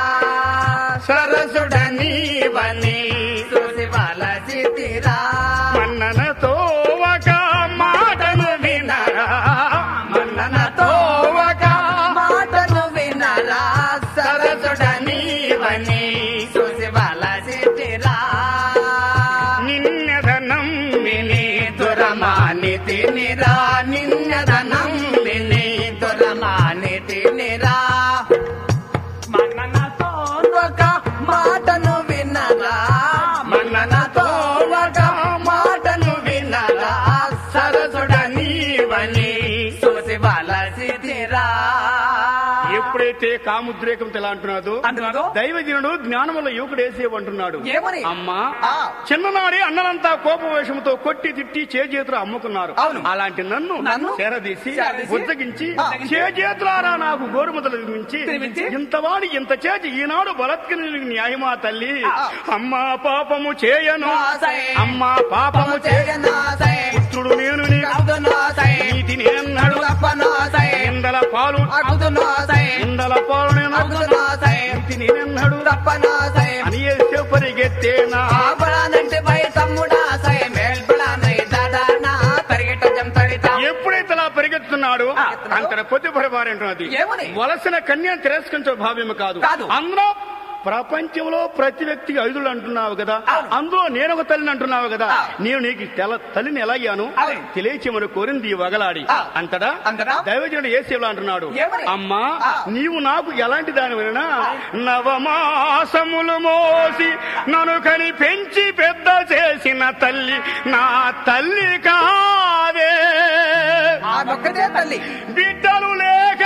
Speaker 1: సరసుడనీవని
Speaker 2: చూసి వలసితిరా
Speaker 1: మన్ననతో ఒక మాటను వినరా
Speaker 2: మన్ననతో ఒక మాటను వినరా సరసుడనీవని చూసి వలసితిరా
Speaker 1: నిన్నెదనం విని
Speaker 2: దురమాని తినిరా నిన్నదనం విని దురమాని తినిరా మన్ననతో ఒక మాటను వినరా మన్ననతో ఒక మాటను వినరా సరసుడ నీవని చూసి వలసితిరా
Speaker 1: ఎప్పుడైతే కాముద్రేకంతో ఎలా అంటున్నాడు
Speaker 2: అంటున్నాడు
Speaker 1: దైవజనుడు జ్ఞానముల యువకుడు వేసేవంటున్నాడు
Speaker 2: ఏమని?
Speaker 1: అమ్మా
Speaker 2: ఆ.
Speaker 1: చిన్ననాడే అన్నలంతా కోపవేషంతో కొట్టి తిట్టి చేజేతులు అమ్ముకున్నారు
Speaker 2: అవును.
Speaker 1: అలాంటి నన్ను
Speaker 2: నన్ను
Speaker 1: చేరదీసి
Speaker 2: చేరదీసి,
Speaker 1: ఉద్దగించి
Speaker 2: ఆ.
Speaker 1: చేజేతులారా నాకు గోరుముదలు నిర్మించి
Speaker 2: తినిపించి,
Speaker 1: ఇంతవాడి ఇంత చేసి ఈనాడు బలత్కరి న్యాయమా తల్లి
Speaker 2: ఆ.
Speaker 1: అమ్మా పాపము చేయను
Speaker 2: నాసై.
Speaker 1: అమ్మా పాపము చేయను
Speaker 2: చేయనాసై
Speaker 1: పుత్రుడు నేను నీకు
Speaker 2: అవుదునాసై
Speaker 1: నీతి నేనన్నాడు
Speaker 2: తప్పనాసై
Speaker 1: ఇందల పాలు
Speaker 2: అవుదునాసై
Speaker 1: ఇందల పాలు నేను
Speaker 2: అవుదునాసై
Speaker 1: నీతి నేనన్నాడు
Speaker 2: తప్పనాసై
Speaker 1: అని వేసే పరిగెత్తేనా
Speaker 2: ఆపడానంటే భయ తమ్ముడాసై మేల్పడానై దాదానా పరిగెట్ట జంతడితా
Speaker 1: ఎప్పుడైతే అలా పరిగెత్తున్నాడు
Speaker 2: ఆ.
Speaker 1: అంతట పొద్దు పరివారంటున్నది
Speaker 2: ఏమని?
Speaker 1: వలసిన కన్యను తిరస్కరించే భావ్యం కాదు
Speaker 2: కాదు.
Speaker 1: అందులో ప్రపంచంలో ప్రతి వ్యక్తికి ఐదులు అంటున్నావు కదా
Speaker 2: అవును.
Speaker 1: అందులో నేను ఒక తల్లిని అంటున్నావు కదా
Speaker 2: ఆ.
Speaker 1: నేను నీకు తెల తల్లిని ఎలా అయ్యాను
Speaker 2: అవును.
Speaker 1: తెలియచేమని కోరింది ఈ వగలాడి
Speaker 2: ఆ.
Speaker 1: అంతటా
Speaker 2: అంతటా?
Speaker 1: దైవజనుడు ఏసేవులు అంటున్నాడు
Speaker 2: ఏమని?
Speaker 1: అమ్మా
Speaker 2: ఆ.
Speaker 1: నీవు నాకు ఎలాంటి దాని వలన నవమాసములు మోసి నన్ను కని పెంచి పెద్ద చేసిన తల్లి నా తల్లి కాదే
Speaker 2: ఆ ఒక్కటే తల్లి
Speaker 1: బిడ్డలు లేక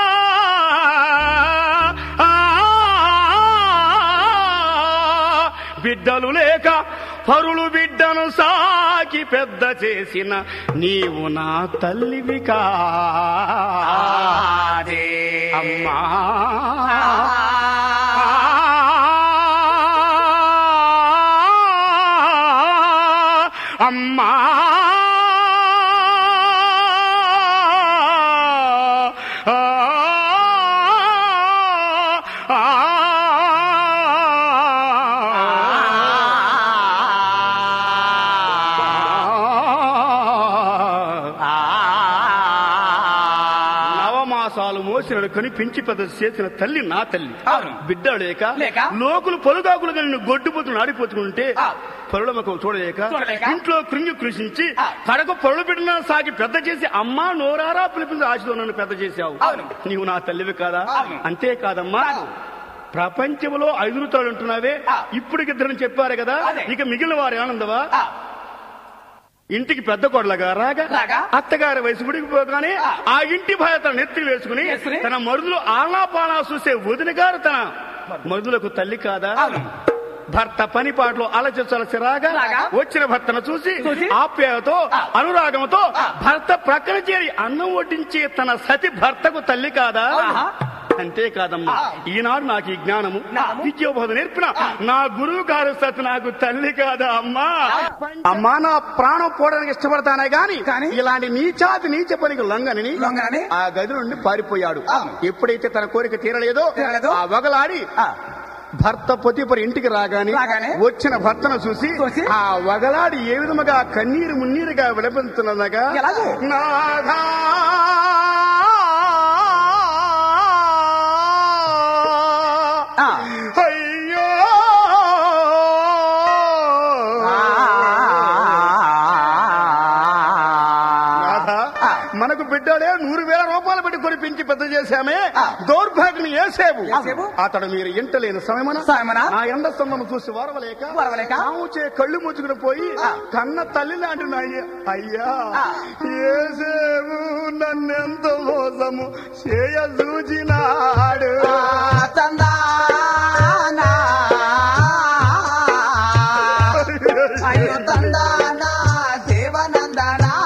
Speaker 1: ఆ, బిడ్డలు లేక పరులు బిడ్డను సాకి పెద్ద చేసిన నీవు నా తల్లివి కా
Speaker 2: ఆదే.
Speaker 1: అమ్మా అమ్మా నవమాసాలు మోసిన కని పెంచి పెద్ద చేసిన తల్లి నా తల్లి
Speaker 2: అవును.
Speaker 1: బిడ్డ లేక
Speaker 2: లేక?
Speaker 1: లోకులు పొలుగాకులు కలిగిన గొడ్డుపోతులు ఆడిపోతుంటే
Speaker 2: ఆ.
Speaker 1: పొరుల ముఖం చూడలేక
Speaker 2: చూడలేక?
Speaker 1: ఇంట్లో కృంగి కృషించి
Speaker 2: ఆ.
Speaker 1: కడకు పొరులు బిడ్డన సాగి పెద్ద చేసి అమ్మా నోరారా పిలిపించి ఆశతో నన్ను పెద్ద చేశావు
Speaker 2: అవును.
Speaker 1: నీవు నా తల్లివి కాదా
Speaker 2: అవును.
Speaker 1: అంతేకాదమ్మా
Speaker 2: కాదు.
Speaker 1: ప్రపంచంలో ఐదు తాడు ఉంటున్నావే
Speaker 2: ఆ.
Speaker 1: ఇప్పటికి ఇద్దరు చెప్పారు కదా
Speaker 2: అదే.
Speaker 1: ఇక మిగిలిన వారి ఆనందవా
Speaker 2: ఆ,
Speaker 1: ఇంటికి పెద్ద కొడలగా రాగా
Speaker 2: రాగా?
Speaker 1: అత్తగారి వయసు గుడికి పోగానే
Speaker 2: ఆ.
Speaker 1: ఆ ఇంటి భార్య తన నెత్తి వేసుకుని
Speaker 2: వేసుకుని?
Speaker 1: తన మరుదులు ఆలాపానా చూసే వదిన గారు తన మరుదులకు తల్లి కాదా
Speaker 2: అవును.
Speaker 1: భర్త పని పాటలో అలచలసి రాగా
Speaker 2: రాగా?
Speaker 1: వచ్చిన భర్తను చూసి
Speaker 2: చూసి?
Speaker 1: ఆప్యాయతో
Speaker 2: ఆ.
Speaker 1: అనురాగంతో
Speaker 2: ఆ.
Speaker 1: భర్త ప్రక్కన చేరి అన్నం వడ్డించే తన సతి భర్తకు తల్లి కాదా
Speaker 2: ఆహా.
Speaker 1: అంతేకాదమ్మా
Speaker 2: ఆ.
Speaker 1: ఈనాడు నాకు ఈ జ్ఞానము
Speaker 2: జ్ఞానము?
Speaker 1: విద్యోబోధ నేర్పిన నా గురువు గారు సత్ నాకు తల్లి కాదా అమ్మా అమ్మా నా ప్రాణం పోవడానికి ఇష్టపడతానే గాని
Speaker 2: కానీ?
Speaker 1: ఇలాంటి నీచాతి నీచ పనికి లొంగని
Speaker 2: లొంగనని?
Speaker 1: ఆ గది నుండి పారిపోయాడు
Speaker 2: అవును.
Speaker 1: ఎప్పుడైతే తన కోరిక తీరలేదో
Speaker 2: తీరలేదో?
Speaker 1: ఆ వగలాడి
Speaker 2: ఆ,
Speaker 1: భర్త పొతిపరి ఇంటికి రాగానే
Speaker 2: రాగానే?
Speaker 1: వచ్చిన భర్తను చూసి
Speaker 2: చూసి?
Speaker 1: ఆ వగలాడి ఏ విధముగా కన్నీరు మున్నీరుగా విలపించున్నదగా
Speaker 2: ఎలాగో?
Speaker 1: నాథా
Speaker 2: ఆ.
Speaker 1: అయ్యో నాథా,
Speaker 2: ఆ.
Speaker 1: మనకు బిడ్డలే నూరు వేల రూపాయలు పెట్టి కొని పెంచి పెద్ద చేశామే
Speaker 2: ఆ.
Speaker 1: దౌర్భాగ్యం ఏసేవు
Speaker 2: ఏసేవు?
Speaker 1: అతడు మీరు ఇంటలేని సమయమన
Speaker 2: సమయమున?
Speaker 1: నా ఎండ స్తంభం చూసి వరవలేక
Speaker 2: వరవలేక?
Speaker 1: ఆవుచే కళ్ళు ముచ్చుకుని పోయి
Speaker 2: ఆ.
Speaker 1: కన్న తల్లి లాంటి నా అయ్య- అయ్యా
Speaker 2: ఆ.
Speaker 1: ఏసేవు నన్నెంత మోసము చేయ చూచినాడు
Speaker 2: ఆ, తందానా అయ్యో తందానా దేవనందనా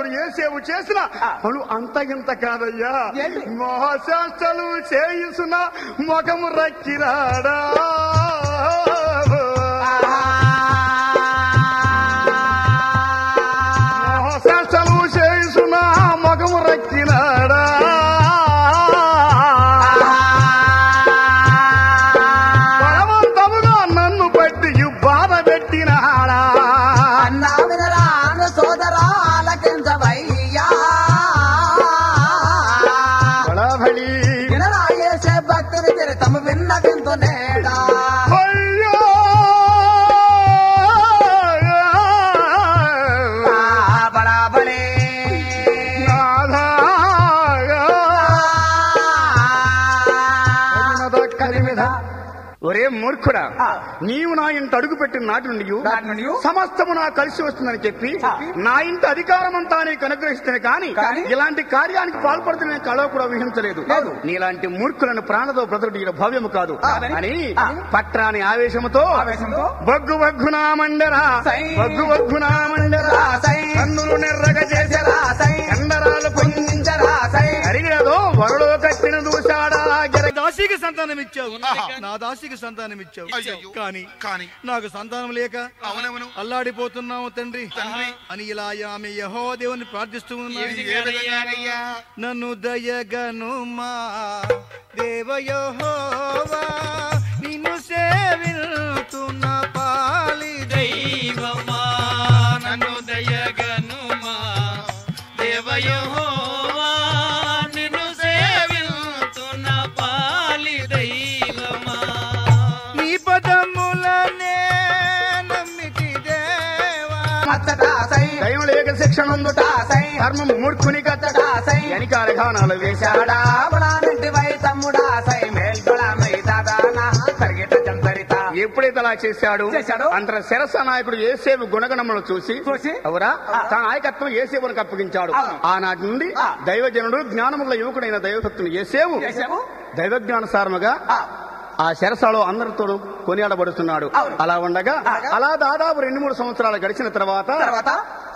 Speaker 1: సోదరుడు ఏసేవు చేసిన పలు అంత ఇంత కాదయ్యా
Speaker 2: ఏంటి?
Speaker 1: మహాశాస్త్రలు చేయుసిన ముఖము రక్కిరాడా మహాశాస్త్రలు చేయుసిన ముఖము రక్కినాడా బలవంతముగా నన్ను పట్టి బాధ పెట్టినాడా
Speaker 2: అన్నా వినరా అన్న సోదరా ఆలకించవయ్యా
Speaker 1: బళబళి
Speaker 2: వినరా చేసే భక్తుని చరితము విన్న వింతు నేడా
Speaker 1: అయ్యో
Speaker 2: ఆ బడాబడే
Speaker 1: నాథా. ఒరే మూర్ఖుడా నీవు నా ఇంట అడుగు పెట్టిన నాటి నుండి
Speaker 2: నాటి నుండి
Speaker 1: సమస్తము నా కలిసి వస్తుందని చెప్పి నా ఇంట అధికారం అంతా నీకు అనుగ్రహిస్తుంది కానీ
Speaker 2: కానీ?
Speaker 1: ఇలాంటి కార్యానికి పాల్పడుతున్న కళ కూడా ఊహించలేదు
Speaker 2: లేదు.
Speaker 1: నీలాంటి మూర్ఖులను ప్రాణతో బ్రతకడం ఈయన భవ్యము కాదు
Speaker 2: కాదని?
Speaker 1: అని
Speaker 2: ఆ.
Speaker 1: పట్రాని ఆవేశముతో
Speaker 2: ఆవేశంతో
Speaker 1: బగ్గు బగ్గునా మండరా
Speaker 2: సై.
Speaker 1: బగ్గు బగ్గునా మండరా
Speaker 2: సై.
Speaker 1: కన్నులు నెర్రగ చేసరా
Speaker 2: సై.
Speaker 1: కండరాలు
Speaker 2: పుంజించరా సై.
Speaker 1: అరిగినదో వరలో కట్టిన దూశాడా గిర
Speaker 3: దాసికి సంతానం ఇచ్చావు
Speaker 4: ఆహా.
Speaker 3: నా దాసికి సంతానం ఇచ్చావు
Speaker 4: అయ్యయ్యో.
Speaker 3: కానీ
Speaker 4: కానీ
Speaker 3: నాకు సంతానం లేక
Speaker 4: అవునవును
Speaker 3: అల్లాడిపోతున్నావు తండ్రి
Speaker 4: తండ్రి.
Speaker 3: అని ఇలా ఆమె యహో దేవుని ప్రార్థిస్తూ
Speaker 4: ఏ
Speaker 3: ఉన్నది
Speaker 4: విధంగానయ్యా?
Speaker 3: నన్ను దయగనుమా దేవయహోవా నిన్ను సేవిల్తున్న పాలి
Speaker 5: దైవమా నన్ను దయగనుమా దేవయహోవా నిన్ను సేవిల్తున్న పాలి దైవమా
Speaker 3: నీ పదములనే నమ్మితి దేవా
Speaker 2: మచ్చటా సై.
Speaker 1: దయం లేక శిక్షణ ఉందుట
Speaker 2: సై.
Speaker 1: ధర్మం మూర్ఖుని కచ్చట
Speaker 2: సై.
Speaker 1: వెనికాల ఘానాలు వేశాడా
Speaker 2: చాడా బడానంటి వై తమ్ముడా సై మేల్కొడా మైదాదానా పరిగెట చందరిత
Speaker 1: ఎప్పుడైతే అలా చేశాడు
Speaker 2: చేశాడు.
Speaker 1: అంతర శరస నాయకుడు ఏసేపు గుణగణములను చూసి
Speaker 2: చూసి,
Speaker 1: అవరా
Speaker 2: ఆ.
Speaker 1: తన నాయకత్వం ఏసేవునికి అప్పగించాడు
Speaker 2: అవును.
Speaker 1: ఆనాటి నుండి
Speaker 2: ఆ.
Speaker 1: దైవజనుడు జ్ఞానముల యువకుడైన దైవభక్తుని ఏసేవు
Speaker 2: చేసావు
Speaker 1: దైవజ్ఞానసారముగా
Speaker 2: ఆ.
Speaker 1: ఆ శరసాలో అందరితో కొనియాడబడుతున్నాడు
Speaker 2: అవును.
Speaker 1: అలా ఉండగా
Speaker 2: అనగా?
Speaker 1: అలా దాదాపు రెండు మూడు సంవత్సరాలు గడిచిన తర్వాత
Speaker 2: తర్వాత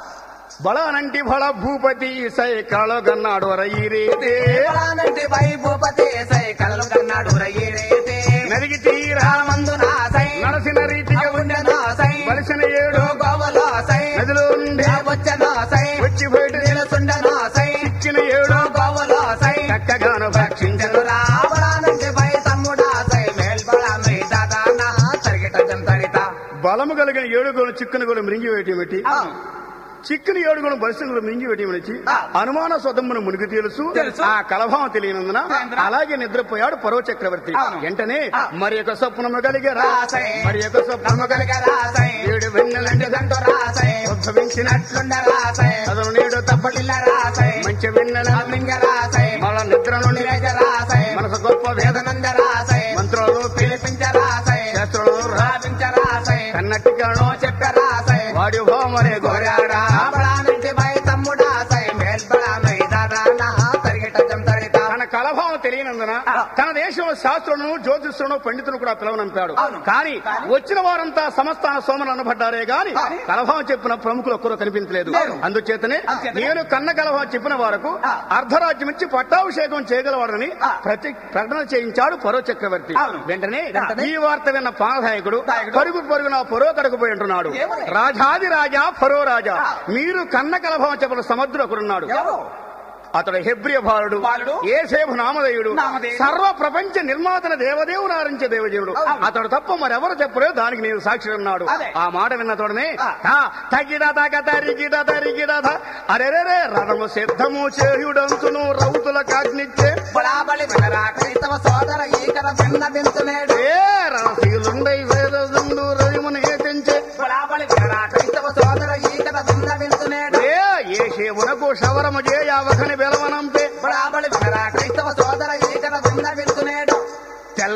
Speaker 1: బలానంటి బల భూపతి సైకాలో గన్నాడు రయ్యిరేతే
Speaker 2: బడానంటి వై భూపతి సై కళ్ళు కన్నాడు రయ్యేరేతే
Speaker 1: నదికి తీరా
Speaker 2: రామందున సై
Speaker 1: నడసిన రీతిగా
Speaker 2: ఉండెనా సై
Speaker 1: వలసిన ఏడు
Speaker 2: గోవలో సై
Speaker 1: నదిలో నుండి
Speaker 2: వచ్చెనా సై
Speaker 1: వచ్చి బయట
Speaker 2: నిలసుండెనా సై
Speaker 1: ఇచ్చిన ఏడు
Speaker 2: గోవలో సై
Speaker 1: చక్కగాను భక్షించను
Speaker 2: చంద్రురా బడానంటి వై తమ్ముడా సై మేల్బడా మైదాదానా పరిగెట చందరిత
Speaker 1: బలము కలిగిన ఏడుగులు చిక్కును కూడా మింగి వేయటమేటి చిక్కుని ఏడుగులు బలిసంగులు మింగి వేయటమేచి
Speaker 2: ఆ.
Speaker 1: అనుమాన స్వదమ్మును మునిగి తెలుసు
Speaker 2: తెలుసు.
Speaker 1: ఆ కలభావం తెలియనందున అలాగే నిద్రపోయాడు పరవ చక్రవర్తి
Speaker 2: అవును.
Speaker 1: వెంటనే
Speaker 2: ఆ.
Speaker 1: మరి యొక్క స్వప్నము కలిగరా
Speaker 2: రాసై.
Speaker 1: మరి యొక్క స్వప్నము కలిగ
Speaker 2: రాసై.
Speaker 1: ఏడు వెన్నెలంటి
Speaker 2: దంటు రాసై.
Speaker 1: ఉద్భవించినట్లుండ
Speaker 2: రాసై.
Speaker 1: అతను నేడు తప్పటి
Speaker 2: పిల్ల రాసై.
Speaker 1: మంచి వెన్నెల
Speaker 2: మింగ రాసై.
Speaker 1: మళ్ళా నిద్ర నుండి
Speaker 2: నిరజ రాసై.
Speaker 1: మనసు గొప్ప వేదన
Speaker 2: వేదనంద రాసై.
Speaker 1: మంత్రాలు
Speaker 2: పిలిపించ రాసై.
Speaker 1: శాస్త్రాలు రా-
Speaker 2: రాపించ రాసై.
Speaker 1: కన్నట్టి కాను
Speaker 2: చెప్ప రాసై.
Speaker 1: వాడి భామనే గోరాడా
Speaker 2: బడానంటి వై తమ్ముడా సై మేల్బడా మైదాదానా పరిగెట చందరిత
Speaker 1: తన కలభావం తెలియనందున తన దేశంలో శాస్త్రులను జ్యోతిష్యులను పండితులను కూడా పిలవనంపాడు
Speaker 2: అవును.
Speaker 1: కానీ వచ్చిన వారంతా సమస్తాన సోమలు అనబడ్డారే గాని
Speaker 2: కానీ
Speaker 1: కలభావం చెప్పిన ప్రముఖులు ఒక్కరూ కనిపించలేదు
Speaker 2: లేరు.
Speaker 1: అందుచేతనే
Speaker 2: అందుచేతనే
Speaker 1: నేను కన్న కలభావం చెప్పిన వారకు
Speaker 2: ఆ.
Speaker 1: అర్ధరాజ్యం ఇచ్చి పట్టాభిషేకం చేయగలవాడని
Speaker 2: ఆ.
Speaker 1: ప్రతి ప్రకటన చేయించాడు పరో చక్రవర్తి
Speaker 2: అవును.
Speaker 1: వెంటనే
Speaker 2: వెంటనే
Speaker 1: ఈ వార్త విన్న పానదాయకుడు
Speaker 2: నాయకుడు
Speaker 1: పరుగు పరుగున పరో కడుకుపోయి ఉంటున్నాడు
Speaker 2: ఏమని?
Speaker 1: రాజాది రాజా ఫరో రాజా
Speaker 2: ఆ.
Speaker 1: మీరు కన్న కలభావం చెప్పిన సముద్రుడు ఒకడున్నాడు
Speaker 2: ఎవరు
Speaker 1: అతడు హెబ్రియ బాలుడు
Speaker 2: బాలుడు.
Speaker 1: ఏసేపు నామధేయుడు
Speaker 2: నామధేయుడు.
Speaker 1: సర్వ ప్రపంచ నిర్మాతన దేవదేవుడు ఆరించే దేవదేవుడు
Speaker 2: అవును.
Speaker 1: అతడు తప్ప మరెవరు చెప్పలేదు దానికి నేను సాక్షి ఉన్నాడు
Speaker 2: అదే.
Speaker 1: ఆ మాట విన్న తోడనే
Speaker 2: ఆ.
Speaker 1: "ఆ, తగిడ తగ తరిగిడ తరిగిడ త, అరెరెరే రథము సిద్ధము చేయుడంతును రౌతుల కాగ్నిచ్చే
Speaker 2: బడాబలి వినరా క్రైస్తవ సోదర ఈకర భిన్న వింతునేడు
Speaker 1: ఏ రణశీలుండై వేదదుండు రవిమును ఏతించే
Speaker 2: బడాబలి వినరా క్రైస్తవ సోదర ఈకర భిన్న వింతునేడు
Speaker 1: ఏ ఏ శేవునకు శవరము చేయవకని బెలవనంపే
Speaker 2: బడాబలి వినరా క్రైస్తవ సోదర ఈకర భిన్న వింతునేడు
Speaker 1: తెల్ల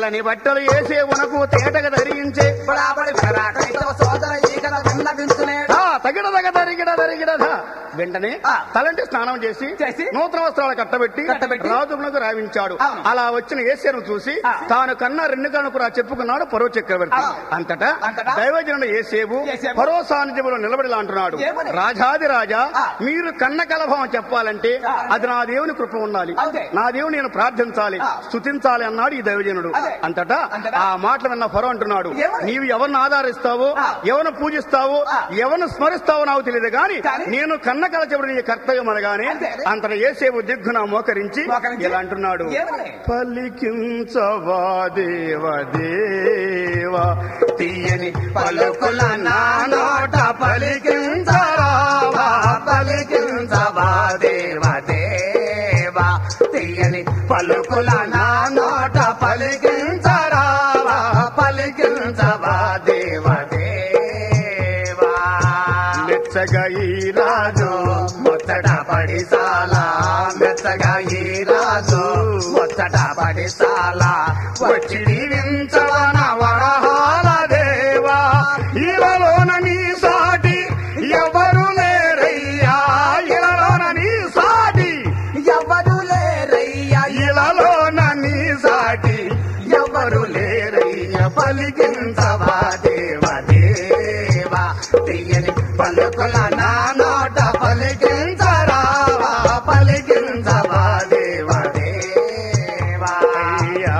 Speaker 1: తెల్లని బట్టలు వేసే ఉనకు తేటగా ధరించే
Speaker 2: బడాబడి వినరా క్రైస్తవ సోదర ఈకల విన్నవించునేడు
Speaker 1: ఆ, తగిడ తగ తరిగిడ తరిగిడ ధ. వెంటనే
Speaker 2: ఆ.
Speaker 1: తలంటి స్నానం చేసి
Speaker 2: చేసి
Speaker 1: నూతన వస్త్రాలు కట్టబెట్టి
Speaker 2: కట్టబెట్టి
Speaker 1: రాజులకు రావించాడు
Speaker 2: అవును.
Speaker 1: అలా వచ్చిన ఏసేను చూసి
Speaker 2: ఆ.
Speaker 1: తాను కన్నా రెండు కన్ను కూడా చెప్పుకున్నాడు పరో చక్రవర్తి
Speaker 2: ఆ.
Speaker 1: అంతటా
Speaker 2: అంతటా
Speaker 1: దైవజనుడు ఏసేపు
Speaker 2: ఏసేపు
Speaker 1: పరో సాన్నిధ్యములో నిలబడిలా అంటున్నాడు
Speaker 2: ఏమని?
Speaker 1: రాజాది రాజా
Speaker 2: ఆ.
Speaker 1: మీరు కన్న కలభావం చెప్పాలంటే
Speaker 2: ఆ.
Speaker 1: అది నా దేవుని కృప ఉండాలి
Speaker 2: అంతే.
Speaker 1: నా దేవుని నేను ప్రార్థించాలి
Speaker 2: ఆ.
Speaker 1: స్తుతించాలి అన్నాడు ఈ దైవజనుడు
Speaker 2: అదే.
Speaker 1: అంతటా
Speaker 2: అంతటా?
Speaker 1: ఆ మాటలు విన్న ఫరో అంటున్నాడు
Speaker 2: ఏమని?
Speaker 1: నీవు ఎవరిని ఆధారిస్తావో
Speaker 2: ఆ.
Speaker 1: ఎవరిని పూజిస్తావో
Speaker 2: ఆ.
Speaker 1: ఎవరిని స్మరిస్తావో నాకు తెలియదు గాని
Speaker 2: కానీ?
Speaker 1: నేను కన్న కలచెప్పుడు నీ కర్తవ్యం అనగానే
Speaker 2: అంతే.
Speaker 1: అంతట ఏసేపు దిగ్గున మోకరించి
Speaker 2: మోకరించి?
Speaker 1: ఇలా అంటున్నాడు
Speaker 2: ఏమని?
Speaker 1: పలికించవా దేవ దేవా
Speaker 2: తీయని పలుకుల నా నోట పలికించరావా పలికించవా దేవ దేవా తీయని పలుకుల నా నోట పలికించరావా పలికించవా దేవ దేవా
Speaker 1: మెచ్చగా ఈ రాజు
Speaker 2: ముచ్చట పడిసాలా మెచ్చగా ఈ రాజు ముచ్చట పడిసాలా వచ్చి దీవించవన వరహాల దేవా
Speaker 1: ఇలలోన నీ సాటి ఎవరు లేరయ్యా ఇలలోన నీ సాటి
Speaker 2: ఎవరు లేరయ్యా
Speaker 1: ఇలలోన నీ సాటి
Speaker 2: ఎవరు లేరయ్య పలికించవా దేవ దేవా తీయని పలుకుల నా నోట పలికించరావా పలికించవా దేవ దేవా
Speaker 1: అయ్యా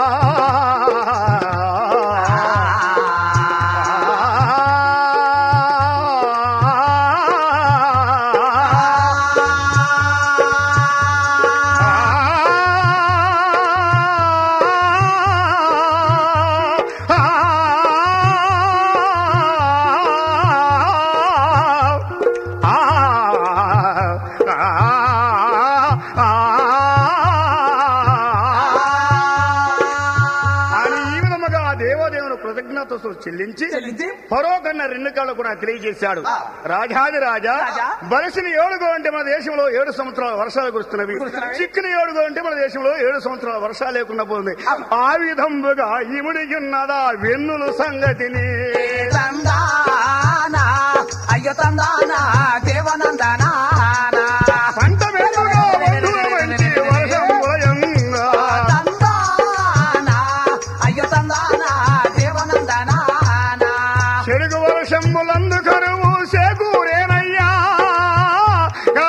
Speaker 1: అని ఈ విధముగా దేవదేవుని కృతజ్ఞతతో చెల్లించి
Speaker 2: చెల్లించి
Speaker 1: ఫరో కన్న రెండు కాళ్ళు కూడా తెలియజేశాడు
Speaker 2: ఆ.
Speaker 1: రాజాది రాజా
Speaker 2: రాజా.
Speaker 1: బలసిన ఏడుగో అంటే మన దేశంలో ఏడు సంవత్సరాల వర్షాలు కురుస్తున్నవి
Speaker 2: కురుస్తున్నవి.
Speaker 1: చిక్కున ఏడుగో అంటే మన దేశంలో ఏడు సంవత్సరాల వర్షాలు లేకుండా పోతుంది ఆ విధముగా ఇముడికిన్నదా వెన్నులు సంగతిని
Speaker 2: తందానా అయ్యో తందానా దేవనందనా
Speaker 1: పంట వెనుగా వండుల వంటి వర్షం భయంగా
Speaker 2: తందానా అయ్యో తందానా దేవనందనా
Speaker 1: చెరుగు వర్షములందు కరువు సేకూరేనయ్యా ఆ,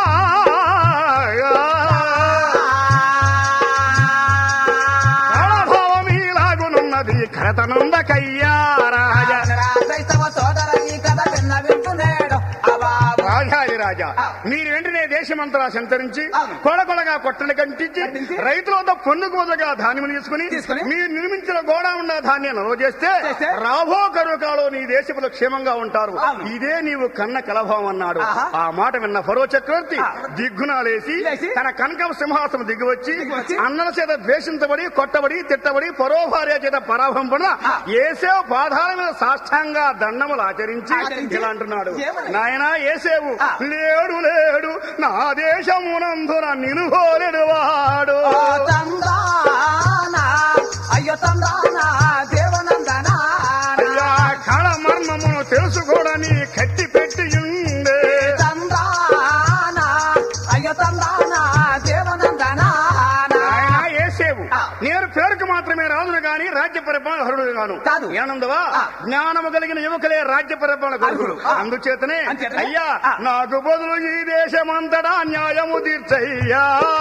Speaker 1: కళభావం ఇలాగునున్నది కరతనుందకయ్యా రాజ
Speaker 2: క్రైస్తవ సోదర ఈ కథ విన్న వింటున్నాడు అబాబు
Speaker 1: రాజాది రాజా మీరు వెంటనే దేశమంతరా సంతరించి
Speaker 2: అవును.
Speaker 1: కొడకొడగా కొట్టని కంటించి
Speaker 2: కట్టించి
Speaker 1: రైతులతో పొన్నుకు మొదలుగా ధాన్యం తీసుకుని
Speaker 2: తీసుకుని
Speaker 1: మీరు నిర్మించిన గోడౌండ ధాన్యాన్ని నిల్వ చేస్తే
Speaker 2: చేస్తే
Speaker 1: రాబో కరుకాలో నీ దేశంలో క్షేమంగా ఉంటారు
Speaker 2: అవును.
Speaker 1: ఇదే నీవు కన్న కలభావం అన్నాడు
Speaker 2: ఆహా.
Speaker 1: ఆ మాట విన్న ఫరో చక్రవర్తి
Speaker 2: ఆ.
Speaker 1: దిగ్గునాలేసి
Speaker 2: లేచి
Speaker 1: తన కనక సింహాసనం దిగివచ్చి
Speaker 2: దిగివచ్చి
Speaker 1: అన్నల చేత ద్వేషించబడి కొట్టబడి తిట్టబడి పరో భార్య చేత పరాభం పడిన
Speaker 2: ఆ.
Speaker 1: ఏసేవు పాదాల మీద సాష్టాంగా దండములు ఆచరించి
Speaker 2: ఆచరించి
Speaker 1: ఇలా అంటున్నాడు
Speaker 2: ఏమని?
Speaker 1: నాయనా ఏసేవు
Speaker 2: ఆ.
Speaker 1: లేడు లేడు నా దేశమునందున నిలువోలేడు వాడు
Speaker 2: ఓ తందానా అయ్యో తందానా దేవనందనా
Speaker 1: అయ్యా కళ మర్మమును తెలుసుకోడని కట్టి పెట్టి ఉండే
Speaker 2: తందానా అయ్యో తందానా దేవనందనా
Speaker 1: ఆయన ఏసేవు
Speaker 2: ఆ.
Speaker 1: నేను పేరుకు మాత్రమే రాజును గాని రాజ్య పరిపాలన హరుడు గాను
Speaker 2: కాదు.
Speaker 1: ఏనందవా
Speaker 2: ఆ.
Speaker 1: జ్ఞానము కలిగిన యువకులే రాజ్య పరిపాలన కొడుకులు
Speaker 2: అర్హులు. ఆ.
Speaker 1: అందుచేతనే
Speaker 2: అంచేతనే?
Speaker 1: అయ్యా
Speaker 2: ఆ.
Speaker 1: నాకు బదులు ఈ దేశమంతటా న్యాయము తీర్చయ్యా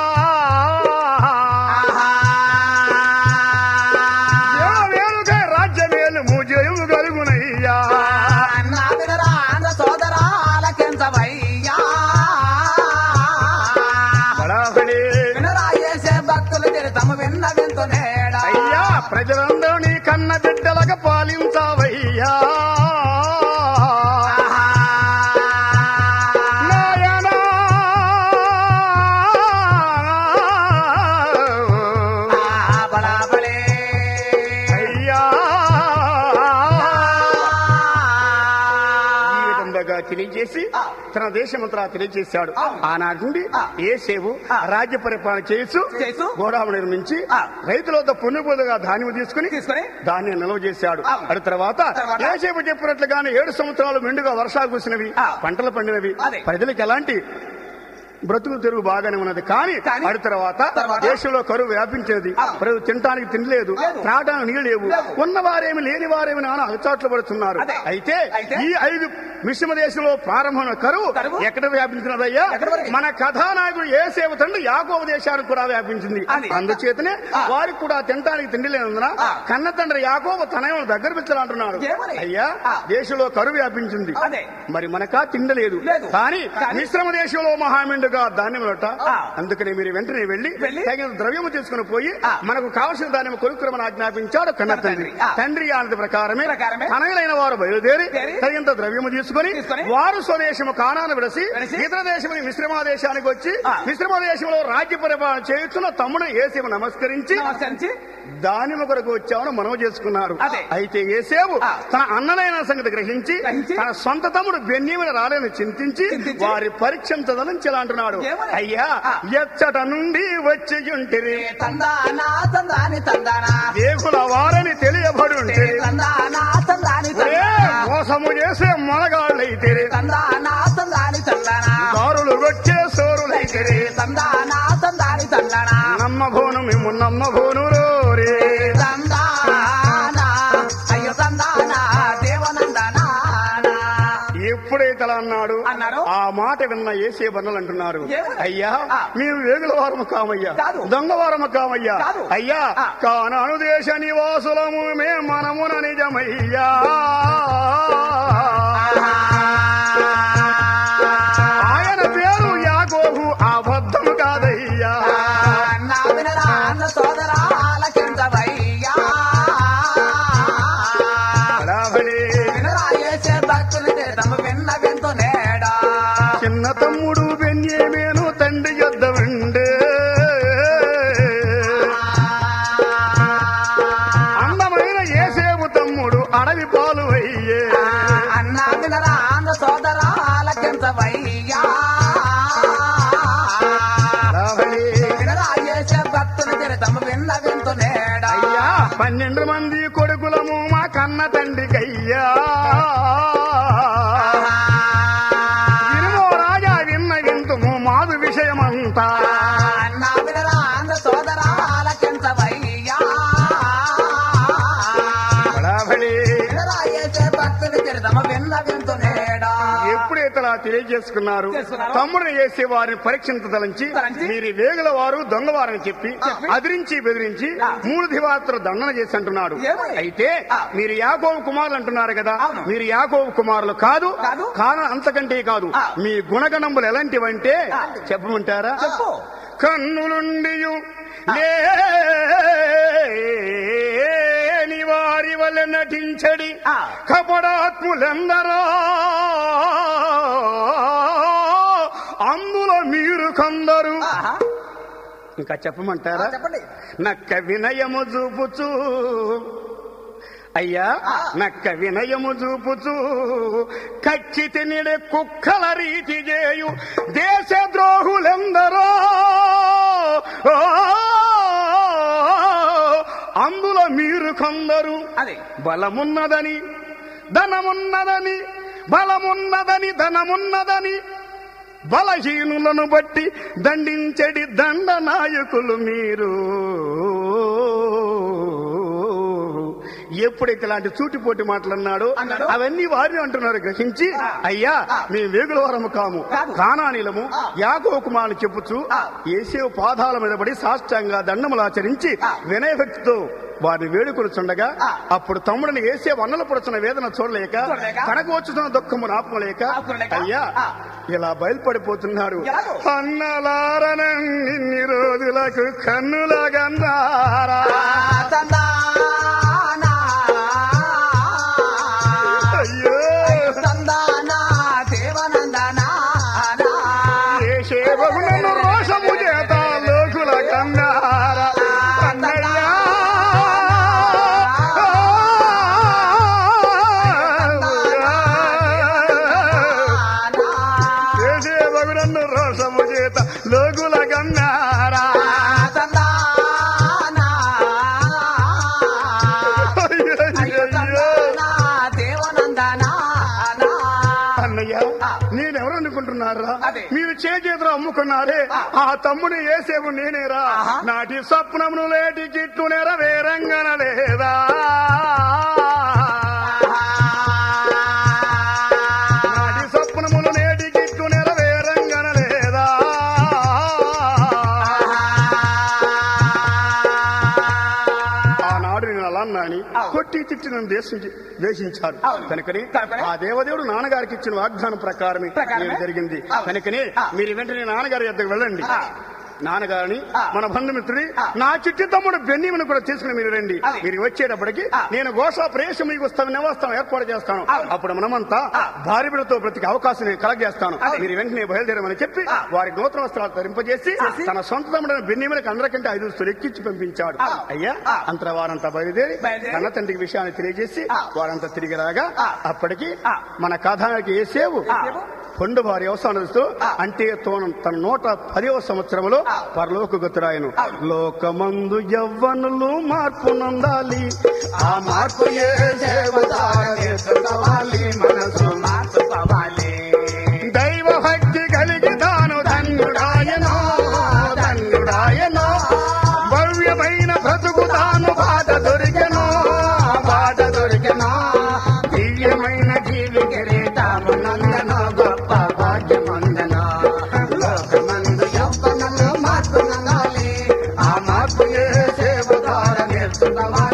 Speaker 1: వేరుగా రాజ్యమేలు మూజయము కలుగునయ్యా
Speaker 2: నా వినరా ఆంధ్ర సోదరాలకించవయ్యా
Speaker 1: బడాబడి.
Speaker 2: వినరా చేసే భక్తులు తిరుతము విన్న వింటునేడా
Speaker 1: అయ్యా ప్రజలందరూ నీ కన్న బిడ్డలకు పాలించావయ్యా నాయనా
Speaker 2: బడాబడే
Speaker 1: అయ్యా ఈ విధంగా తెలియజేసి
Speaker 2: ఆ.
Speaker 1: తన దేశమంతరా తెలియజేశాడు
Speaker 2: ఆ.
Speaker 1: ఆనాటి నుండి
Speaker 2: ఆ.
Speaker 1: ఏసేవు
Speaker 2: ఆ.
Speaker 1: రాజ్య పరిపాలన చేస్తూ
Speaker 2: చేస్తూ
Speaker 1: గోడాము నిర్మించి
Speaker 2: ఆ.
Speaker 1: రైతుల వద్ద పుణ్యపోదుగా ధాన్యం తీసుకుని
Speaker 2: తీసుకొని
Speaker 1: ధాన్యం నిల్వ చేశాడు
Speaker 2: ఆ.
Speaker 1: అటు తర్వాత
Speaker 2: తర్వాత?
Speaker 1: ఏసేపు చెప్పినట్లుగానే ఏడు సంవత్సరాలు మెండుగా వర్షాలు కురిసినవి
Speaker 2: ఆ.
Speaker 1: పంటలు పండినవి
Speaker 2: అదే.
Speaker 1: ప్రజలకు ఎలాంటి బ్రతుకు తెరుగు బాగానే ఉన్నది కానీ
Speaker 2: కానీ?
Speaker 1: అటు తర్వాత
Speaker 2: తర్వాత?
Speaker 1: దేశంలో కరువు వ్యాపించేది
Speaker 2: ఆ.
Speaker 1: ప్రజలు తినడానికి తినలేదు
Speaker 2: లేదు.
Speaker 1: త్రాగడానికి నీళ్లు లేవు
Speaker 2: లేవు.
Speaker 1: ఉన్నవారేమి లేని వారేమి నాన్న అగచాట్లు పడుతున్నారు
Speaker 2: అదే.
Speaker 1: అయితే
Speaker 2: అయితే?
Speaker 1: ఈ ఐదు మిశ్రమ దేశంలో ప్రారంభమైన కరువు
Speaker 2: కరువు?
Speaker 1: ఎక్కడ వ్యాపించినదయ్యా
Speaker 2: ఎక్కడ వరకు?
Speaker 1: మన కథానాయకుడు ఏ సేవ తండ్రి యాకోబ దేశానికి కూడా వ్యాపించింది
Speaker 2: అది.
Speaker 1: అందుచేతనే
Speaker 2: ఆ.
Speaker 1: వారికి కూడా తినడానికి తిండి లేనందున
Speaker 2: ఆ.
Speaker 1: కన్న తండ్రి యాకోబ తనయులను దగ్గర పెంచాలంటున్నాడు
Speaker 2: ఏమని?
Speaker 1: అయ్యా
Speaker 2: ఆ.
Speaker 1: దేశంలో కరువు వ్యాపించింది
Speaker 2: అదే.
Speaker 1: మరి మనకా తిండి లేదు
Speaker 2: లేదు.
Speaker 1: కానీ
Speaker 2: కానీ?
Speaker 1: మిశ్రమ దేశంలో మహామెండుగా ధాన్యం లొట్ట
Speaker 2: ఆ.
Speaker 1: అందుకని మీరు వెంటనే వెళ్లి
Speaker 2: వెళ్ళి?
Speaker 1: తగిన ద్రవ్యము తీసుకుని పోయి
Speaker 2: ఆ.
Speaker 1: మనకు కావలసిన ధాన్యం కొనుక్కురమని ఆజ్ఞాపించాడు కన్న
Speaker 2: కన్న
Speaker 1: తండ్రి
Speaker 2: తండ్రి. ఆ.
Speaker 1: తండ్రి ఆనతి ప్రకారమే
Speaker 2: ప్రకారమే.
Speaker 1: తనయులైన వారు బయలుదేరి
Speaker 2: దేరి?
Speaker 1: తగినంత ద్రవ్యము తీసుకుని
Speaker 2: తీసుకొని?
Speaker 1: వారు స్వదేశము కానాను విడసి
Speaker 2: విడసి?
Speaker 1: ఇతర దేశము మిశ్రమ దేశానికి వచ్చి
Speaker 2: ఆ.
Speaker 1: మిశ్రమ దేశంలో రాజ్య పరిపాలన చేస్తున్న తమ్ముడు ఏసేపు నమస్కరించి
Speaker 2: నమస్కరించి
Speaker 1: దానిమ కొరకు వచ్చామని మనవి చేసుకున్నారు
Speaker 2: అదే.
Speaker 1: అయితే ఏసేవు
Speaker 2: ఆ.
Speaker 1: తన అన్నలైన సంగతి గ్రహించి
Speaker 2: గ్రహించి?
Speaker 1: తన సొంత తమ్ముడు బెన్యమని రాలేని చింతించి
Speaker 2: చింతించి?
Speaker 1: వారి పరీక్షించదలని ఇలా అంటున్నాడు
Speaker 2: ఏమని?
Speaker 1: అయ్యా
Speaker 2: ఆ.
Speaker 1: ఎచ్చట నుండి వచ్చి ఉంటిరి
Speaker 2: తందానా తందాని తందానా
Speaker 1: దేవుల వారని తెలియబడుంటే
Speaker 2: తందానా తందాని
Speaker 1: ఒరే,
Speaker 2: తందానా
Speaker 1: మోసము చేసే మొనగాళ్ళైతే
Speaker 2: తందానా తందాని తందానా
Speaker 1: దారులు వచ్చే సోరులైతే
Speaker 2: తందానా తందాని తందానా
Speaker 1: నమ్మబోను మేము నమ్మబోను రే
Speaker 2: తందానా అయ్యో తందానా దేవనందనా
Speaker 1: ఎప్పుడైతే అలా అన్నాడు
Speaker 2: అన్నారు?
Speaker 1: ఆ మాట విన్న ఏసే బండలు అంటున్నారు
Speaker 2: ఏమని?
Speaker 1: అయ్యా
Speaker 2: ఆ.
Speaker 1: మేము వేగుల వారము కామయ్యా
Speaker 2: కాదు.
Speaker 1: దొంగ వారము కామయ్యా
Speaker 2: కాదు.
Speaker 1: అయ్యా
Speaker 2: ఆ.
Speaker 1: కానాను దేశ నివాసులము మే మనమున నిజమయ్యా ఆయన పేరు యాగోహు అబద్ధము కాదయ్యా
Speaker 2: నా వినరా అన్న సోదరా ఆలకించవయ్యా
Speaker 1: బడాబడి.
Speaker 2: వినరా ఏసే భక్తులు తమ విన్న వింతు నేడా
Speaker 1: చిన్న తమ్ముడు బెన్యేమేను తండ్రి యొద్ద ఉండే అందమైన ఏసేపు తమ్ముడు అడవి పాలు అయ్యే
Speaker 2: అన్న వినరా అన్న సోదరా ఆలకించవయ్యా
Speaker 1: బడాబడి.
Speaker 2: వినరా ఏసే భక్తులు తమ విన్న వింతు నేడా
Speaker 1: అయ్యా పన్నెండు మంది కొడుకులము మా కన్న తండ్రికయ్యా వినుమో రాజా విన్న వింతుము మాదు విషయమంతా
Speaker 2: అన్న వినరా అన్న సోదరా ఆలకించవయ్యా
Speaker 1: బడాబడి.
Speaker 2: వినరా ఏసే భక్తులు తమ విన్న వింతు నేడా
Speaker 1: ఎప్పుడైతే అలా తెలియజేసుకున్నారు
Speaker 2: చేసుకున్నారు.
Speaker 1: తమ్ముడిని చేసే వారిని పరీక్షించదలంచి
Speaker 2: తలంచి?
Speaker 1: మీరు వేగుల వారు దొంగవారని చెప్పి
Speaker 2: చెప్పి?
Speaker 1: అదిరించి బెదిరించి
Speaker 2: ఆ.
Speaker 1: మూడు దివాత్ర దండన చేసి అంటున్నాడు
Speaker 2: ఏమని?
Speaker 1: అయితే
Speaker 2: ఆ.
Speaker 1: మీరు యాకోబు కుమారులు అంటున్నారు కదా
Speaker 2: అవును.
Speaker 1: మీరు యాకోబు కుమారులు కాదు
Speaker 2: కాదు?
Speaker 1: కారణం అంతకంటే కాదు
Speaker 2: ఆ.
Speaker 1: మీ గుణగణములు ఎలాంటివంటే
Speaker 2: ఆ.
Speaker 1: చెప్పమంటారా
Speaker 2: చెప్పు.
Speaker 1: కన్నులుండియు లేని వారి వల్ల నటించడి
Speaker 2: ఆ.
Speaker 1: కపడాత్ములెందరో అందులో మీరు కొందరు
Speaker 2: ఆహా.
Speaker 1: ఇంకా చెప్పమంటారా
Speaker 2: చెప్పండి
Speaker 1: నక్క వినయము చూపుచూ అయ్యా
Speaker 2: ఆ.
Speaker 1: నక్క వినయము చూపుచూ కచ్చి తినిడే కుక్కల రీతి చేయు దేశ ద్రోహులెందరో ఓ, అందులో మీరు కొందరు
Speaker 2: అది
Speaker 1: బలమున్నదని ధనమున్నదని బలమున్నదని ధనమున్నదని బలహీనులను బట్టి దండించడి దండ నాయకులు మీరు ఎప్పుడైతే ఇలాంటి సూటిపోటి మాటలన్నాడో
Speaker 2: అన్నాడు.
Speaker 1: అవన్నీ వారిని అంటున్నారు గ్రహించి
Speaker 2: ఆ.
Speaker 1: అయ్యా
Speaker 2: ఆ.
Speaker 1: మేము వేగుల వారము కాము
Speaker 2: కాదు.
Speaker 1: కానానీలము
Speaker 2: ఆ.
Speaker 1: యాకో కుమారుని చెప్పుచు
Speaker 2: ఆ.
Speaker 1: ఏసేవు పాదాల మీద పడి సాష్టంగా దండములాచరించి
Speaker 2: ఆ.
Speaker 1: వినయభక్తితో వారిని వేడుకొని చుండగా
Speaker 2: ఆ.
Speaker 1: అప్పుడు తమ్ముడిని వేసే వన్నలు పడుతున్న వేదన చూడలేక
Speaker 2: చూడలేక.
Speaker 1: తనకు వచ్చుతున్న దుఃఖము నాపలేక
Speaker 2: ఆపుకోలేక.
Speaker 1: అయ్యా
Speaker 2: ఆ.
Speaker 1: ఇలా బయలుపడిపోతున్నాడు
Speaker 2: ఎలాగో?
Speaker 1: అన్నలారనన్ని రోజులకు కన్నులగన్నారా
Speaker 2: తందానా
Speaker 1: అయ్యో
Speaker 2: తందానా దేవనందనా
Speaker 1: ఏ సేవకులను రోషము చేత లోకుల కన్నారా అన్నయ్యా చేతులు అమ్ముకున్నారే ఆ తమ్ముని ఏసేవు నేనేరా నాటి స్వప్నమును లేటి కిట్టు నెరవేరంగన లేదా నాటి స్వప్నములు నేటి కిట్టు నెరవేరంగన లేదా ఆనాడు నేను అలా అన్నాని కొట్టి తిట్టి నన్ను దేశించి దేశించారు కనుకని ఆ దేవదేవుడు నాన్నగారికి ఇచ్చిన వాగ్దానం ప్రకారమే నేను జరిగింది కనుకని మీరు వెంటనే నాన్నగారి యొద్దకు వెళ్ళండి నాన్నగారిని మన బంధుమిత్రుడి నా చిట్టి తమ్ముడు బెన్నీని కూడా తీసుకుని మీరు రండి మీరు వచ్చేటప్పటికి నేను ఘోష ప్రేషం మీకు వస్తాను నివాసం ఏర్పాటు చేస్తాను అప్పుడు మనమంతా భార్య బిడ్డతో బ్రతికే అవకాశం నేను కలగజేస్తాను మీరు వెంటనే బయలుదేరమని చెప్పి వారి నూతన వస్త్రాలు ధరింపజేసి తన సొంత తమ్ముడైన బెన్నీమికి అందరికంటే ఐదు వస్తువులు ఎక్కించి పంపించాడు అయ్యా అంతర వారంతా బయలుదేరి కన్న తండ్రికి విషయాన్ని తెలియజేసి వారంతా తిరిగి రాగా అప్పటికి మన కథానికి ఏసేవు కొండ వారి అవసానస్తూ అంటే తోన తన నూట పదవ సంవత్సరంలో పరలోక గతురాయను లోకమందు యవ్వనులు మార్పు నందాలి ఆ మార్పు ఏ దేవతాలి మనసు
Speaker 2: మార్చుకోవాలి
Speaker 1: దైవ భక్తి కలిగి తాను ధన్యుడాయనో ధన్యుడాయనో భవ్యమైన బ్రతుకు తాను బాధ దొరికెను బాధ దొరికెను దివ్యమైన జీవి కిరీటము నందనో గొప్ప భాగ్యమందనో లోకమందు యవ్వనలు మార్పు నందాలి ఆ మార్పు ఏ సేవ ద్వారా నేర్చుకోవాలి